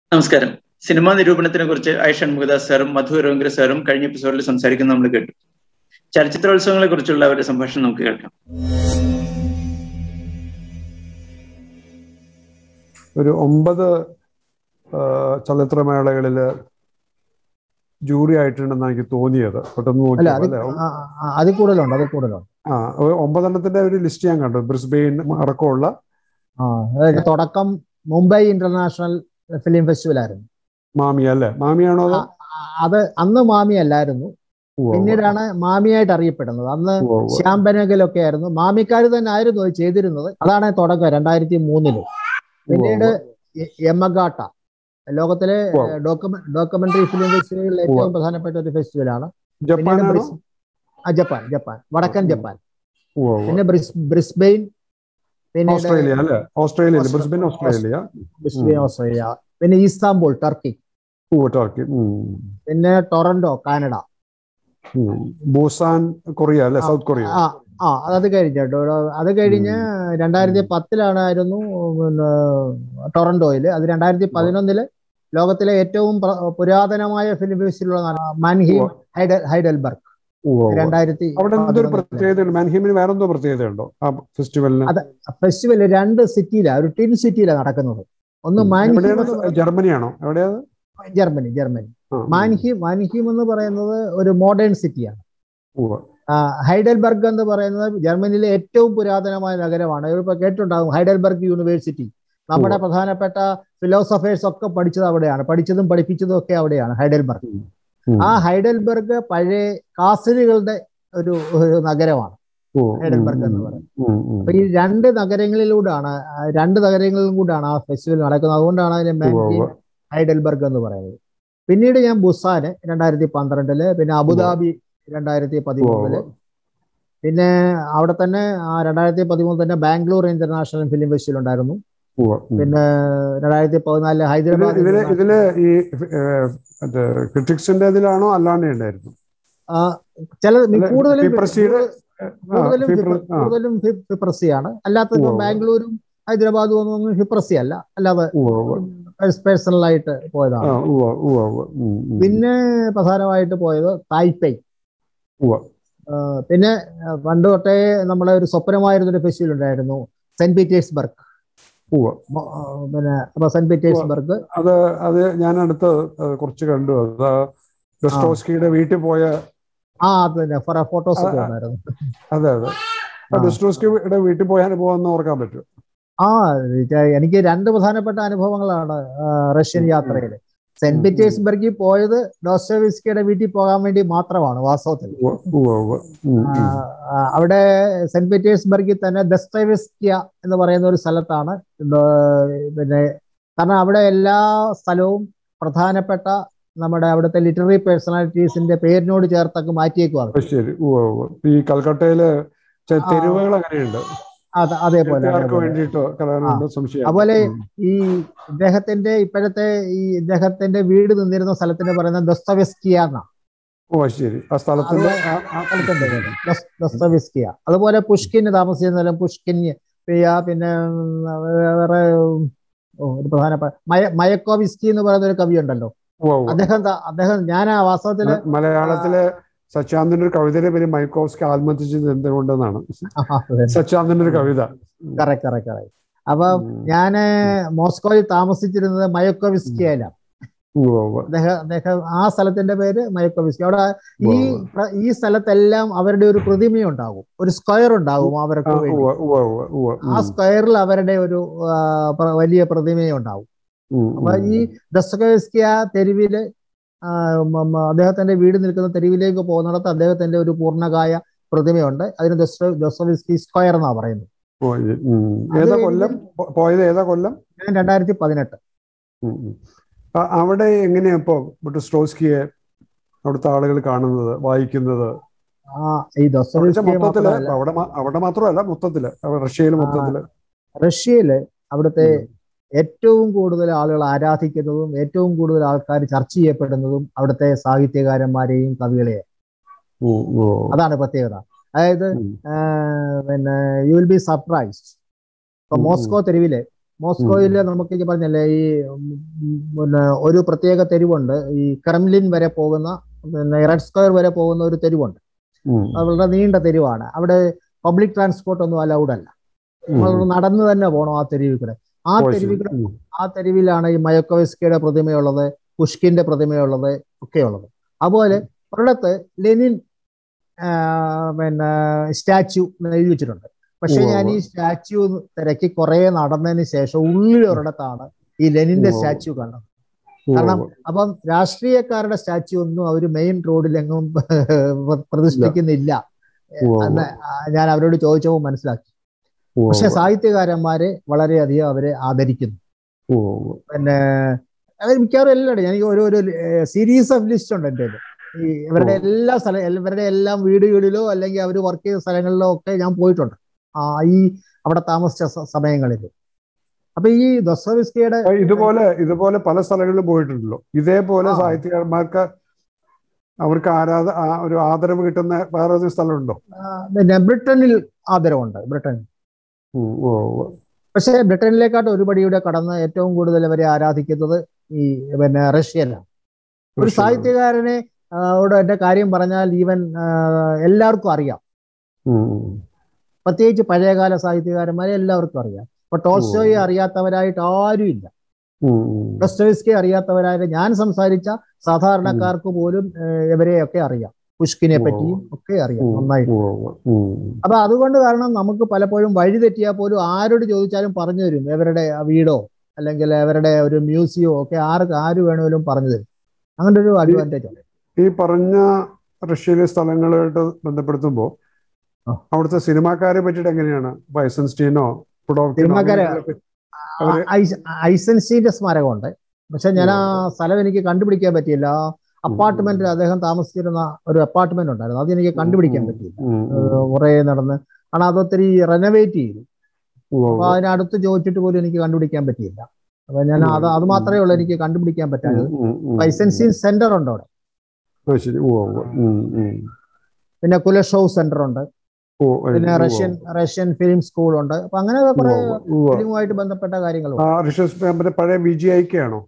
നമസ്കാരം സിനിമാ നിരൂപണത്തിനെ കുറിച്ച് ഐഷൻ മുഖദാസ് സാറും മധു രവീന്ദ്ര സാറും കഴിഞ്ഞ എപ്പിസോഡിൽ സംസാരിക്കുന്ന നമ്മൾ കേട്ടു ചലച്ചിത്രോത്സവങ്ങളെ കുറിച്ചുള്ള അവരുടെ സംഭാഷണം നമുക്ക് കേൾക്കാം ഒരു ഒമ്പത് ചലച്ചിത്രമേളകളില് ജൂറി ആയിട്ടുണ്ടെന്ന് എനിക്ക് തോന്നിയത് പെട്ടെന്ന് അല്ല അത് നോക്കിയപ്പോൾ അല്ലേ? ആ, ആ, അതിൽ കൂടുതലുണ്ട് അതിൽ കൂടുതലുണ്ട് ആ ഒരു ഒമ്പതെണ്ണത്തിന്റെ ഒരു ലിസ്റ്റ് ഞാൻ കണ്ടു ബ്രിസ്ബെയിൻ അടക്കമുള്ള ആ അതായത് തുടക്കം മുംബൈ ഇന്റർനാഷണൽ ഫിലിം ഫെസ്റ്റിവൽ ആയിരുന്നു മാമിയ അല്ലേ മാമിയാണോ അത് ആ, ആ, അത് അന്ന് മാമി അല്ലായിരുന്നു ഉവ്വ് ഉവ്വ്. പിന്നീടാണ് മാമിയായിട്ട് അറിയപ്പെടുന്നത് അന്ന് ഉവ്വ് ഉവ്വ്. ശ്യാം ബനഗലൊക്കെ ആയിരുന്നു മാമിക്കാർ തന്നെ ആയിരുന്നു അത് ചെയ്തിരുന്നത് അതാണ് തുടക്കം രണ്ടായിരത്തി മൂന്നില് പിന്നീട് എ- യമഗാട്ട ലോകത്തിലെ ഉവ്വ്. ഡോക്യുമെന്ററി ഫിലിം ഫെസ്റ്റിവലുകളിൽ ഏറ്റവും പ്രധാനപ്പെട്ട ഒരു ഫെസ്റ്റിവലാണ് പിന്നീട് ജപ്പാനാണോ ബ്രിസ്- ആ, ജപ്പാൻ ജപ്പാൻ വടക്കൻ ഉവ്വ്. ജപ്പാൻ ഉവ്വ് ഉവ്വ്. പിന്നെ ബ്രിസ് ബ്രിസ്ബെയിൻ പിന്നീട് ഓസ്ട്രേലിയ അല്ലേ ഓസ്ട്രേലിയ ഓസ്ട്രേ- ബ്രിസ്ബെയിൻ ഓസ്ട്രേലിയ ബ്രിസ്ബെയിൻ ഉം. ഓസ്ട്രേലിയ പിന്നെ ഈസ്താംബുൾ ടർക്കി ഉവ്വ് ടർക്കി ഉം. പിന്നെ ടൊറന്റോ കാനഡ ഉം. ബൂസാൻ കൊറിയ അല്ലേ ആ, സൗത്ത് കൊറിയ ആ ആ അത് കഴിഞ്ഞ് കേട്ടോ അത് കഴിഞ്ഞ് രണ്ടായിരത്തി പത്തിലാണായിരുന്നു പിന്നെ ടൊറന്റോയില് അത് രണ്ടായിരത്തി പതിനൊന്നില് ലോകത്തിലെ ഏറ്റവും പ്ര- പുരാതനമായ ഫിലിം ഫെസ്റ്റിവലുള്ള മാൻഹീം ഉവ്വ്. ഹൈഡൽ ഹൈഡൽബർഗ് ഉവ്വ് ഉവ്വ്. രണ്ടായിരത്തി അവിടെ എന്തൊരു പ്രത്യേകതയുണ്ട് മാൻഹീമിന് വേറെ എന്തോ പ്രത്യേകതയുണ്ടോ ആ ഫെസ്റ്റിവലിന് അത് ഫെസ്റ്റിവൽ രണ്ട് സിറ്റിയിലാണ് ഒരു ടിൻ സിറ്റിയിലാണ് നടക്കുന്നത് ഒന്ന് മാൻഹീം എവിടെയാണ് എന്ന് പറയുന്നത് ജർമ്മനിയാണോ എവിടെയാ ജർമ്മനി ജർമ്മനി ആ, മാൻഹീം മാൻഹീം എന്ന് പറയുന്നത് ഒരു മോഡേൺ സിറ്റിയാണ് ഉവ്വ്. ആ, ഹൈഡൽബർഗ് എന്ന് പറയുന്നത് ജർമ്മനിയിലെ ഏറ്റവും പുരാതനമായ നഗരമാണ് ഇപ്പൊ കേട്ടിട്ടുണ്ടാകും ഹൈഡൽബർഗ് യൂണിവേഴ്സിറ്റി നമ്മുടെ ഉവ്വ്. പ്രധാനപ്പെട്ട ഫിലോസഫേഴ്സ് ഒക്കെ പഠിച്ചത് അവിടെയാണ് പഠിച്ചതും പഠിപ്പിച്ചതും ഒക്കെ അവിടെയാണ് ഹൈഡൽബർഗ് ഉം. ആ ഹൈഡൽബർഗ് പഴയ കാസലുകളുടെ ഒരു ഒരു നഗരമാണ് ഉവ്വ്. ഹൈഡൽബർഗ് എന്ന് ഉം. പറയുന്നത് ഉം. ഉം. അപ്പൊ ഈ രണ്ട് നഗരങ്ങളിലൂടാണ് ആ, രണ്ട് നഗരങ്ങളിലും കൂടാണ് ആ ഫെസ്റ്റിവൽ നടക്കുന്നത് അതുകൊണ്ടാണ് അതിന് ഉവ്വ് മാൻഹീം ഉവ്വ്. ഹൈഡൽബർഗ് എന്ന് പറയുന്നത് പിന്നീട് ഞാൻ ബുസാന് രണ്ടായിരത്തി പന്ത്രണ്ടില് പിന്നെ അബുദാബി രണ്ടായിരത്തി പതിമൂന്നില് ഉവ്വ്. പിന്നെ അവിടെ തന്നെ ആ രണ്ടായിരത്തി പതിമൂന്ന് തന്നെ ബാംഗ്ലൂർ ഇന്റർനാഷണൽ ഫിലിം ഫെസ്റ്റിവൽ ഉണ്ടായിരുന്നു ഉവ്വ്. ഉം. പിന്നെ രണ്ടായിരത്തി പതിനാലില് ഇതില് ഹൈദരാബാദ് ഇതില് international- ഇതില് ഈ ഏഹ്, മറ്റേ ക്രിറ്റിക്സിന്റെ ഇതിലാണോ അല്ലാണ്ട് ഉണ്ടായിരുന്നു ആ, ചില അല്ല, കൂടുതലും ഫിപ്രസിയുടെ കൂടുതലും ആ, ഫിപ്ര- ഫിപ്ര- ആ, കൂടുതലും ഫി- ഫിപ്രസിയാണ് അല്ലാത്ത ഉവ്വ് ഇപ്പം ഉവ്വ്. ബാംഗ്ലൂരും ഹൈദരാബാദും ഒന്നും ഫിപ്രസി അല്ല അല്ലാതെ ഉവ്വ് ഉവ്വ്. പേഴ്സണൽ ആയിട്ട് ആ, പോയതാണ് ഉവ്വ് ഉവ്വ് ഉവ്വ്. ഉം, ഉം. പിന്നെ പ്രധാനമായിട്ട് പോയത് തായ്പൈ ഉവ്വ്. ആ, പിന്നെ ആ, പണ്ട് തൊട്ടേ നമ്മളെ ഒരു സ്വപ്നമായിരുന്ന ഒരു ഫെസ്റ്റിവൽ ഉണ്ടായിരുന്നു സെന്റ് പീറ്റേഴ്സ്ബർഗ് ഉവ്വ്. മൊ- ആ, പിന്നെ അപ്പൊ സെന്റ് പീറ്റേഴ്സ്ബർഗ് അത് അത് ഞാൻ അടുത്ത് ഏഹ്, കുറച്ച് കണ്ടു അത് ഡെസ്റ്റോസ്കിയുടെ വീട്ടിൽ പോയ ആ അത് തന്നെ കുറെ ഫോട്ടോസ് ഒക്കെ ആ, ആ. ഉണ്ടായിരുന്നു അതെ അതെ ആ. ഡെസ്റ്റോസ്കിയുടെ വീട്ടിൽ പോയ അനുഭവം എന്ന് ഓർക്കാൻ പറ്റും ആ ഇത് എനിക്ക് രണ്ട് പ്രധാനപ്പെട്ട അനുഭവങ്ങളാണ് ആ, റഷ്യൻ ഉം, ഉം. യാത്രയിൽ സെന്റ് ഉം, പീറ്റേഴ്സ്ബർഗിൽ പോയത് ഡോസ്റ്റോവിസ്കിയുടെ വീട്ടിൽ പോകാൻ വേണ്ടി മാത്രമാണ് വാസ്തവത്തിൽ ഉവ്വ് ഉവ്വ് ഉവ്വ്. ഉം, ആ, ഉം. ആ, അവിടെ സെന്റ് പീറ്റേഴ്സ്ബർഗിൽ തന്നെ ദസ്തവിസ്കിയ എന്ന് പറയുന്ന ഒരു സ്ഥലത്താണ് ഡോ- പിന്നെ കാരണം അവിടെ എല്ലാ സ്ഥലവും പ്രധാനപ്പെട്ട നമ്മുടെ അവിടുത്തെ ലിറ്റററി പേഴ്സണാലിറ്റീസിന്റെ പേരിനോട് ചേർത്തൊക്കെ മാറ്റിയേക്കുവാണ് അത് ശരി ഉവ്വ് ഉവ്വ്. ഈ കൽക്കട്ടയില് ചെ- ആ. തെരുവുകൾ അങ്ങനെയുണ്ട് അത് അതേപോലെ എഴുത്തുകാർക്ക് അതേപോലെ വേണ്ടിയിട്ട് കളയാനുണ്ട് സംശയം അതുപോലെ ഉം. ഈ ഇദ്ദേഹത്തിന്റെ ഇപ്പോഴത്തെ ഈ ഇദ്ദേഹത്തിന്റെ വീട് നിന്നിരുന്ന സ്ഥലത്തിന് പറയുന്നത് ദസ്തവെസ്കിയ എന്നാണ് ഓ ശരി ആ സ്ഥലത്തിന്റെ ആ- ആ- സ്ഥലത്തിന്റെ പേര് ദസ്- ദസ്തവെസ്കിയ അതുപോലെ പുഷ്കിന് താമസിച്ചിരുന്ന സ്ഥലം പുഷ്കിൻ പിയ പിന്നെ ഉം, വേറെ ഉം, ഓ, ഒരു പ്രധാനപ്പെട്ട മയ മയക്കോവിസ്കി എന്ന് പറയുന്ന ഒരു കവി ഉണ്ടല്ലോ ഉവ്വ് ഉവ്വ്. അദ്ദേഹം ത- അദ്ദേഹം ഞാൻ ആ വാസ്തവത്തില് മ- മലയാളത്തിലെ സച്ചാന്തിന്റെ ഒരു കവിതയുടെ പേര് മൈക്കോവ്സ്കി ആത്മഹത്യ ചെയ്തത് എന്തുകൊണ്ടെന്നാണ് സച്ചാന്തിന്റെ ഒരു കവിത കറക്റ്റ് കറക്റ്റ് കറക്റ്റ് അപ്പൊ ഉം. ഞാന് മോസ്കോയിൽ താമസിച്ചിരുന്നത് മയക്കോവിസ്കിയയിലാണ് ഉവ്വ് ഉവ്വ്. അദ്ദേഹം അദ്ദേഹം ആ സ്ഥലത്തിന്റെ പേര് മയക്കോവിസ്കി അവിടെ ഈ ഉവ്വ്. പ്ര- ഈ സ്ഥലത്തെല്ലാം അവരുടെ ഒരു പ്രതിമയുണ്ടാകും ഒരു സ്ക്വയർ ഉണ്ടാകും ആ, അവർക്ക് വേണ്ടി ഉവ്വ് ഉവ്വ് ഉവ്വ് ഉവ്വ്. ആ ഉം. സ്ക്വയറിൽ അവരുടെ ഒരു ആ, പ്ര- വലിയ പ്രതിമയുണ്ടാവും ഉം, അപ്പൊ ഉം. ഈ ദസ്തകേസ്കി ആ തെരുവില് ആ, മ- മ- അദ്ദേഹത്തിന്റെ വീട് നിൽക്കുന്ന തെരുവിലേക്ക് പോകുന്നിടത്ത് അദ്ദേഹത്തിന്റെ ഒരു പൂർണ്ണകായ പ്രതിമയുണ്ട് അതിന് ദസ്തോവിസ്കി സ്ക്വയർ എന്നാ പറയുന്നത് ഓ, ഈ, ഉം. അത് ഏതാ കഴിഞ്ഞ് കൊല്ലം പോ- പോയത് ഏതാ കൊല്ലം ഞാൻ രണ്ടായിരത്തി പതിനെട്ട് ഉം, ഉം. ആ, അവിടെ എങ്ങനെയാ ഇപ്പോ സ്ട്രോസ്കിയെ അവിടുത്തെ ആളുകൾ കാണുന്നത് വായിക്കുന്നത് ആ ഈ അവിടുത്തെ ദസ്തോവിസ്കി മൊത്തത്തില് മാത്രമല്ല അവിടെ മ- അവിടെ മാത്രമല്ല മൊത്തത്തില് അവിടെ റഷ്യയിൽ മൊത്തത്തില് റഷ്യയില് അവിടുത്തെ ഉം. ഏറ്റവും കൂടുതൽ ആളുകൾ ആരാധിക്കുന്നതും ഏറ്റവും കൂടുതൽ ആൾക്കാർ ചർച്ച ചെയ്യപ്പെടുന്നതും അവിടുത്തെ സാഹിത്യകാരന്മാരെയും കവികളെയും ഉം, ഓ. അതാണ് പ്രത്യേകത അതായത് ഉം. ആ, പിന്നെ യു വിൽ ബി സർപ്രൈസ്ഡ് ഇപ്പൊ ഉം, ഉം. മോസ്കോ തെരുവില് മോസ്കോയില് നമുക്ക് ഈ പറഞ്ഞല്ലേ ഈ ഉം, ഉം, പിന്നെ ഒരു പ്രത്യേക തെരുവുണ്ട് ഈ ക്രെംലിൻ വരെ പോകുന്ന പിന്നെ റെഡ് സ്ക്വയർ വരെ പോകുന്ന ഒരു തെരുവുണ്ട് ഉം. അത് വളരെ നീണ്ട തെരുവാണ് അവിടെ പബ്ലിക് ട്രാൻസ്പോർട്ട് ഒന്നും അലൗഡ് അല്ല നമ്മൾ ഉം. നടന്നു തന്നെ പോകണം ആ തെരുവിൽ കൂടെ ആ ഓ, ശരി. തെരുവിൽ കൂടെ ഉം. ആ തെരുവിലാണ് ഈ മയക്കോവസ്കിയുടെ പ്രതിമയുള്ളത് പുഷ്കിന്റെ പ്രതിമയുള്ളത് ഒക്കെയുള്ളത് അതുപോലെ ഒരിടത്ത് ലെനിൻ ആ, പിന്നെ സ്റ്റാച്യു എഴുതി വെച്ചിട്ടുണ്ട് പക്ഷെ ഉവ്വ് ഞാൻ ഈ സ്റ്റാച്യു തിരക്കി കുറെ നടന്നതിന് ശേഷം ഉള്ളിൽ ഒരിടത്താണ് ഈ ലെനിന്റെ ഉവ്വ്. സ്റ്റാച്യു കണ്ടത് ഉവ്വ് കാരണം അപ്പം രാഷ്ട്രീയക്കാരുടെ സ്റ്റാച്യു ഒന്നും അവർ മെയിൻ റോഡിലെങ്ങും പ്രതിഷ്ഠിക്കുന്നില്ല ഉവ്വ് എന്ന് ഞാൻ അവരോട് ചോദിച്ചപ്പോൾ മനസ്സിലാക്കി ഉവ്വ് പക്ഷെ സാഹിത്യകാരന്മാരെ വളരെയധികം അവരെ ആദരിക്കുന്നു ഉവ്വ് ഉവ്വ്. പിന്നെ അവർ മിക്കവാറും എല്ലാവരും എനിക്ക് ഒരു ഒരു സീരീസ് ഓഫ് ലിസ്റ്റ് ഉണ്ട് എൻ്റെ കയ്യില്. ഈ ഇവരുടെ എല്ലാ സ്ഥലം ഇവരുടെ എല്ലാം വീടുകളിലോ അല്ലെങ്കിൽ അവർ വർക്ക് ചെയ്ത സ്ഥലങ്ങളിലോ ഒക്കെ ഞാൻ പോയിട്ടുണ്ട് ആ ഈ അവിടെ താമസിച്ച സ- സമയങ്ങളിൽ അപ്പൊ ഈ ദൊസ്തോവിസ്കിയുടെ ആ, ഇതുപോലെ ഇതുപോലെ പല സ്ഥലങ്ങളിലും പോയിട്ടുണ്ടല്ലോ ഇതേപോലെ ആ. സാഹിത്യകാരന്മാർക്ക് അവർക്ക് ആരാധ ആ, ഒരു ആദരവ് കിട്ടുന്ന വേറെ ഏതെങ്കിലും സ്ഥലമുണ്ടോ ആ, പിന്നെ ബ്രിട്ടനിൽ ആദരവുണ്ട് ബ്രിട്ടനിൽ ഉം, ഉവ്വ് ഉവ്വ്. പക്ഷേ ബ്രിട്ടനിലേക്കാട്ട് ഒരു പടിയുടെ കടന്ന് ഏറ്റവും കൂടുതൽ അവരെ ആരാധിക്കുന്നത് ഈ പിന്നെ റഷ്യയിലാണ് ഒരു റഷ്യയിലാണ്. സാഹിത്യകാരനെ ആ, ോട് എന്റെ കാര്യം പറഞ്ഞാൽ ഈവൻ ആ, എല്ലാവർക്കും അറിയാം ഉം, ഉം. പ്രത്യേകിച്ച് പഴയകാല സാഹിത്യകാരന്മാരെ എല്ലാവർക്കും അറിയാം ഇപ്പൊ ടോൾസ്റ്റോയെ അറിയാത്തവരായിട്ട് ആരും ഇല്ല ഉം, ഉം. ഡോസ്റ്റോയ്സ്കി അറിയാത്തവരായിട്ട് ഞാൻ സംസാരിച്ച സാധാരണക്കാർക്ക് പോലും ഏഹ്, ഇവരെയൊക്കെ അറിയാം പുഷ്കിനെ ഓ. പറ്റിയും ഒക്കെ അറിയാം ഉം, നന്നായിട്ട് ഉവ്വ് ഉവ്വ്. ഉം. അപ്പൊ അതുകൊണ്ട് കാരണം നമുക്ക് പലപ്പോഴും വഴി തെറ്റിയാൽ പോലും ആരോട് ചോദിച്ചാലും പറഞ്ഞു തരും ഇവരുടെ ആ വീടോ അല്ലെങ്കിൽ അവരുടെ ഒരു മ്യൂസിയമോ ഒക്കെ ആർക്ക് ആര് വേണമെങ്കിലും പറഞ്ഞു തരും അങ്ങനെ ഒരു അഡ്വാൻറ്റേജ് ഉണ്ട് ഈ പറഞ്ഞ റഷ്യയിലെ സ്ഥലങ്ങളുമായിട്ട് ബന്ധപ്പെടുത്തുമ്പോൾ ആ. അവിടുത്തെ സിനിമാക്കാരെ പറ്റിയിട്ട് എങ്ങനെയാണ് ഇപ്പൊ ഐസൻസ്റ്റീനോ പുഡോവ്കിനോ സിനിമാക്കാരെ- അങ്ങനെയൊക്കെ അവര് ഐസ്- ഐസൻസ്റ്റീന്റെ സ്മാരകമുണ്ട് പക്ഷെ ഞാൻ ആ സ്ഥലം എനിക്ക് കണ്ടുപിടിക്കാൻ പറ്റിയില്ല ആ അപ്പാർട്ട്മെന്റിൽ അദ്ദേഹം താമസിച്ചിരുന്ന ഒരു അപ്പാർട്ട്മെന്റ് ഉണ്ടായിരുന്നു അത് എനിക്ക് കണ്ടുപിടിക്കാൻ പറ്റിയില്ല ഉം, ഉം. ഏഹ് കുറെ നടന്ന് കാരണം അതൊത്തിരി റെനോവേറ്റ് ചെയ്തു ഉവ്വ് അപ്പൊ ഉവ്വ്. അതിനടുത്ത് ചോദിച്ചിട്ട് പോലും എനിക്ക് കണ്ടുപിടിക്കാൻ പറ്റിയില്ല അപ്പൊ ഞാൻ അത് അത് മാത്രമേ ഉള്ളൂ എനിക്ക് കണ്ടുപിടിക്കാൻ പറ്റാഞ്ഞത് ഉം, ഉം, ഉം. ലൈസൻസിങ് സെന്റർ ഉണ്ട് അവിടെ ആ, ശരി ഉവ്വ് ഉവ്വ്. ഉം, ഉം. പിന്നെ കുലഷോവ് സെന്റർ ഉണ്ട് ഓ, പിന്നെ ഉവ്വ് റഷ്യൻ റഷ്യൻ ഫിലിം സ്കൂൾ ഉണ്ട് അപ്പൊ അങ്ങനെ കുറെ ഉവ്വ് ഉവ്വ്. ഫിലിമുമായിട്ട് ബന്ധപ്പെട്ട കാര്യങ്ങളുണ്ട് ആ റിഷസ് മറ്റേ പഴയ വി ജി ഐ കെ ആണോ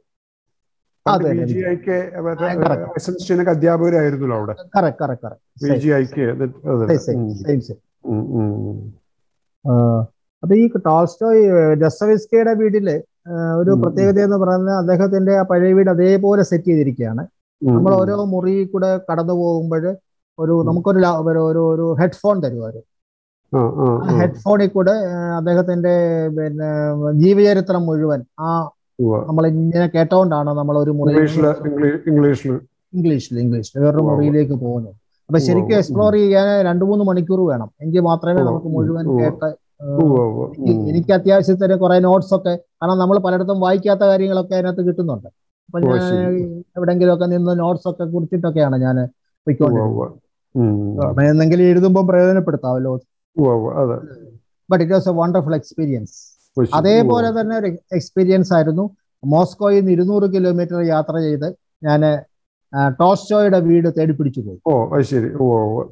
അതെ, വി അതെ. ജി ഐ കെ ആ, correct. ഐസൻസ്റ്റീനൊക്കെ അധ്യാപകരായിരുന്നല്ലോ അവിടെ correct correct V correct G I K same same same ഉം, ഉം, ഉം. അപ്പൊ ഈ ടോൾസ്റ്റോയ് ഡസ്റ്റോവിസ്കിയുടെ വീട്ടില് ആ, ഒരു ഉം. പ്രത്യേകത എന്ന് പറയുന്നത് അദ്ദേഹത്തിന്റെ ആ പഴയ വീട് അതേപോലെ സെറ്റ് ചെയ്തിരിക്കുകയാണ് ഉം, നമ്മൾ ഉം. ഓരോ മുറി കൂടെ കടന്നു പോകുമ്പോൾ ഒരു നമുക്കൊരു ല- ഒരു ഒരു ഒരു ഹെഡ്ഫോൺ തരും അവര് ആ, ആ, ആ ആ. ഹെഡ്ഫോണിൽ കൂടെ ആ, അദ്ദേഹത്തിന്റെ പിന്നെ ജീവചരിത്രം മുഴുവൻ ആ ഉവ്വ്. നമ്മൾ ഇങ്ങനെ കേട്ടോണ്ടാണ് നമ്മൾ ഒരു മുറി ഇംഗ്ലീഷില് ഇംഗ്ലീ- ഇംഗ്ലീഷില് ഇംഗ്ലീഷിൽ ഇംഗ്ലീഷിൽ വേറൊരു ഉവ്വ് ഉവ്വ്. മുറിയിലേക്ക് പോകുന്നത് അപ്പൊ ഉവ്വ് ശരിക്കും ഉവ്വ്. എക്സ്പ്ലോർ ചെയ്യാൻ രണ്ടു മൂന്ന് മണിക്കൂർ വേണം എങ്കിൽ മാത്രമേ ഉവ്വ് നമുക്ക് ഉവ്വ് മുഴുവൻ ഉവ്വ്. കേട്ട് ആ, ഉവ്വ് ഉവ്വ്. എനിക്ക് ഉം. എനിക്ക് അത്യാവശ്യത്തിന് കുറെ നോട്ട്സ് ഒക്കെ കാരണം നമ്മൾ പലയിടത്തും വായിക്കാത്ത കാര്യങ്ങളൊക്കെ അതിനകത്ത് കിട്ടുന്നുണ്ട് അപ്പൊ ഓ, ഞാൻ ശരി. എവിടെങ്കിലും നിന്ന് നോട്ട്സ് ഒക്കെ കുറിച്ചിട്ടൊക്കെയാണ് ഞാൻ ഉവ്വ് പൊയ്ക്കൊണ്ടിരുന്നത് ഉവ്വ്. ഉം. അപ്പൊ എന്തെങ്കിലും എഴുതുമ്പോൾ പ്രയോജനപ്പെടുത്താമല്ലോ ഉവ്വ് ഉവ്വ്. അതെ but it was a wonderful experience ഓ, ശരി. അതേപോലെ ഉവ്വ്. തന്നെ ഒരു എക്സ്പീരിയൻസ് ആയിരുന്നു മോസ്കോയിൽ നിന്ന് ഇരുന്നൂറ് കിലോമീറ്റർ യാത്ര ചെയ്ത് ഞാൻ ടോസ്റ്റോയുടെ വീട് തേടിപ്പിടിച്ചു പോയി ഓ അത് ശരി ഉവ്വ് ഉവ്വ്.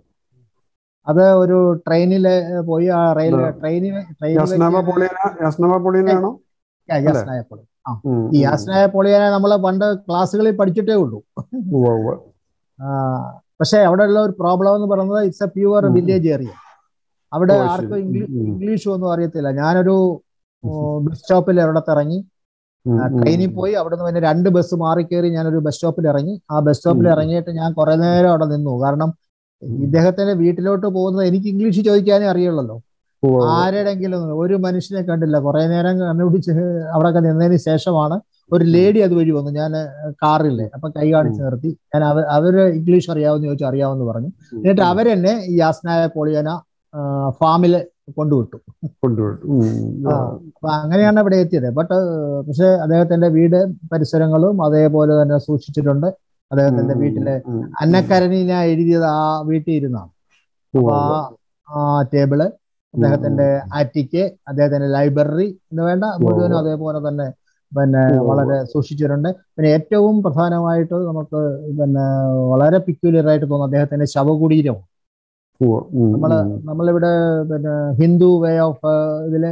അത് ഒരു ട്രെയിനിൽ പോയി ആ റെയിൽ ആ. ട്രെയിനിൽ യാസ്നാമ പൊളിയന യാസ്നാമ പൊളിയനാണോ യാസ്നായ പോളി ആ ഉം, ഈ ഉം. യാസ്നായ പോളിയാനെ നമ്മൾ പണ്ട് ക്ലാസ്സുകളിൽ പഠിച്ചിട്ടേ ഉള്ളൂ ഉവ്വ് ഉവ്വ്. ആ, പക്ഷേ അവിടെ ഉള്ള ഒരു പ്രോബ്ലം എന്ന് പറയുന്നത് it's a pure um. Village area അവിടെ ഓ, ശരി. ആർക്കും ഇംഗ്ലീഷ് ഉം. ഇംഗ്ലീഷ് ഒന്നും അറിയത്തില്ല ഞാനൊരു ബസ് സ്റ്റോപ്പിൽ ഒരിടത്ത് ഇറങ്ങി ഉം, ആ, ഉം. ട്രെയിനിൽ പോയി അവിടുന്ന് പിന്നെ രണ്ട് ബസ് മാറി കയറി ഞാനൊരു ബസ് സ്റ്റോപ്പിൽ ഇറങ്ങി ആ ബസ് സ്റ്റോപ്പിൽ ഉം. ഇറങ്ങിയിട്ട് ഞാൻ കുറെ നേരം അവിടെ നിന്നു കാരണം ഉം. ഇദ്ദേഹത്തിന്റെ വീട്ടിലോട്ട് പോകുന്നത് എനിക്ക് ഇംഗ്ലീഷ് ചോദിക്കാനേ അറിയുള്ളല്ലോ ഉവ്വ് ഉവ്വ്. ആരുടെങ്കിലും ഒരു മനുഷ്യനെ കണ്ടില്ല കുറെ നേരം കണ്ടുപിടിച്ച് അവിടെയൊക്കെ നിന്നതിന് ശേഷമാണ് ഒരു ലേഡി അതുവഴി വന്നു ഞാൻ കാറില്ലേ അപ്പൊ കൈ കാണിച്ച് നിർത്തി ഞാൻ അവ അവര് ഇംഗ്ലീഷ് അറിയാവുന്ന ചോദിച്ചു അറിയാമെന്ന് പറഞ്ഞു എന്നിട്ട് അവരെന്നെ ഈ യാസ്നായ പോളിയന ഫാമില് കൊണ്ടുവിട്ടു കൊണ്ടുപോയിട്ടു ഉം, ആ, അപ്പൊ അങ്ങനെയാണ് ഇവിടെ എത്തിയത് ബട്ട് പക്ഷെ അദ്ദേഹത്തിന്റെ വീട് പരിസരങ്ങളും അതേപോലെ തന്നെ സൂക്ഷിച്ചിട്ടുണ്ട് അദ്ദേഹത്തിന്റെ ഉം, വീട്ടിലെ ഉം, അന്നക്കരണിന എഴുതിയത് ആ വീട്ടിൽ ഇരുന്നാണ് ഉവ്വ് അപ്പൊ ഉവ്വ്. ആ ആ ടേബിള് അദ്ദേഹത്തിന്റെ ആറ്റിക്ക് അദ്ദേഹത്തിന്റെ ലൈബ്രറി എന്ന് വേണ്ട മുഴുവനും ഉവ്വ്. അതേപോലെ തന്നെ പിന്നെ ഉവ്വ്. വളരെ സൂക്ഷിച്ചിട്ടുണ്ട് പിന്നെ ഏറ്റവും പ്രധാനമായിട്ട് നമുക്ക് പിന്നെ വളരെ പിക്യുലർ ആയിട്ട് തോന്നുന്നു അദ്ദേഹത്തിന്റെ ശവകുടീരം ഉവ്വ്. ഉം, നമ്മള് ഉം. നമ്മളിവിടെ പിന്നെ ഹിന്ദു വേ ഓഫ് ഇതില്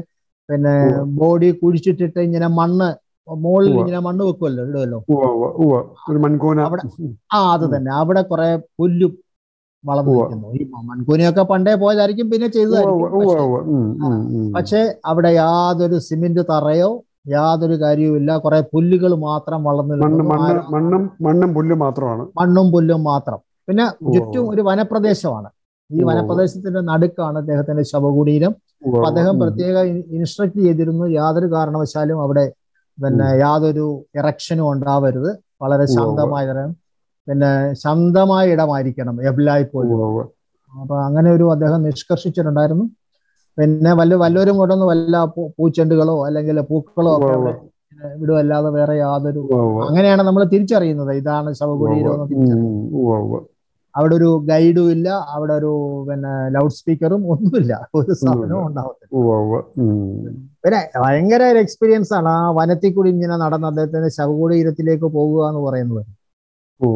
പിന്നെ ഉവ്വ. ബോഡി കുഴിച്ചിട്ടിട്ട് ഇങ്ങനെ മണ്ണ് മുകളിൽ ഉവ്വ. ഇങ്ങനെ മണ്ണ് വെക്കുമല്ലോ ഇടുമല്ലോ ഉവ്വ ഉവ്വ ഉവ്വ ഒരു മൺകൂന അവിടെ ആ അത് ഉം. തന്നെ അവിടെ കുറെ പുല്ലും വളർന്നു ഉവ്വ. നിൽക്കുന്നു ഈ മൺകൂനിയൊക്കെ പണ്ടേ പോയതായിരിക്കും പിന്നെ ഉവ്വ ചെയ്തതായിരിക്കും ഉവ്വ ഉവ്വ പക്ഷേ- ഉവ്വ ഉം, ഉം, ഉം. പക്ഷേ അവിടെ യാതൊരു സിമെന്റ് തറയോ യാതൊരു കാര്യവുമില്ല കുറെ പുല്ലുകൾ മാത്രം വളർന്നു മണ്ണ് നിൽക്കുന്നു മണ്ണ് ആരും- മണ്ണും മണ്ണും പുല്ലും മാത്രമാണ് മണ്ണും പുല്ലും മാത്രം പിന്നെ ഉവ്വ ചുറ്റും ഒരു വനപ്രദേശമാണ് ഈ ഉവ്വ. വനപ്രദേശത്തിന്റെ നടുക്കാണ് അദ്ദേഹത്തിന്റെ ശവകുടീരം ഉവ്വ അപ്പൊ അദ്ദേഹം ഉം. പ്രത്യേക ഇൻസ്ട്രക്ട് ചെയ്തിരുന്നു യാതൊരു കാരണവശാലും അവിടെ പിന്നെ യാതൊരു ഇറക്ഷനും ഉണ്ടാവരുത് വളരെ ഉവ്വ. ശാന്തമായ ഇടം പിന്നെ ശാന്തമായ ഇടമായിരിക്കണം എബിലായി പോലും ഉവ്വ ഉവ്വ. അപ്പൊ അങ്ങനെ ഒരു അദ്ദേഹം നിഷ്കർഷിച്ചിട്ടുണ്ടായിരുന്നു പിന്നെ വല്ല വല്ലവരും കൊണ്ടൊന്നും വല്ല പൂ- പൂച്ചെണ്ടുകളോ അല്ലെങ്കിൽ പൂക്കളോ ഒക്കെ ഉവ്വ. അവിടെ ഇങ്ങനെ വിടുമല്ലാതെ വേറെ യാതൊരു ഉവ്വ ഉവ്വ. അങ്ങനെയാണ് നമ്മൾ തിരിച്ചറിയുന്നത് ഇതാണ് ശവകുടീരം എന്ന് തിരിച്ചറിയുന്നത് ഉം, ഉവ്വ ഉവ്വ. അവിടെ ഒരു ഗൈഡും ഇല്ല അവിടെ ഒരു പിന്നെ ലൗഡ് സ്പീക്കറും ഒന്നുമില്ല ഒരു സാധനവും ഉണ്ടാവത്തില്ല ഉവ്വ ഉവ്വ. ഉം. പിന്നെ ഭയങ്കര ഒരു എക്സ്പീരിയൻസ് ആണ് ആ വനത്തിൽ കൂടി ഇങ്ങനെ നടന്ന് അദ്ദേഹത്തിന്റെ ശവകുടീരത്തിലേക്ക് പോകുക എന്ന് പറയുന്നത് ഓ.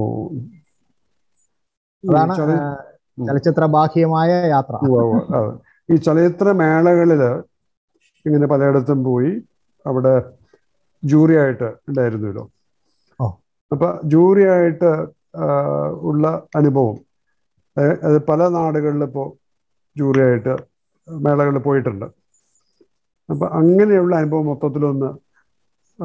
അതാണ് ചല- ആ, ചലച്ചിത്ര ബാഹ്യമായ യാത്ര ഉവ്വ ഉവ്വ. അതെ. ഈ ചലച്ചിത്ര മേളകളില് ഇങ്ങനെ പലയിടത്തും പോയി അവിടെ ജൂറി ആയിട്ട് ഉണ്ടായിരുന്നല്ലോ ഓ. അപ്പൊ ജൂറി ആയിട്ട് ആ, ഉള്ള അനുഭവം ഏ, അത് പല നാടുകളിൽ ഇപ്പോൾ ജൂറി ആയിട്ട് മേളകളിൽ പോയിട്ടുണ്ട് അപ്പൊ അങ്ങനെയുള്ള അനുഭവം മൊത്തത്തിലൊന്ന് ആ,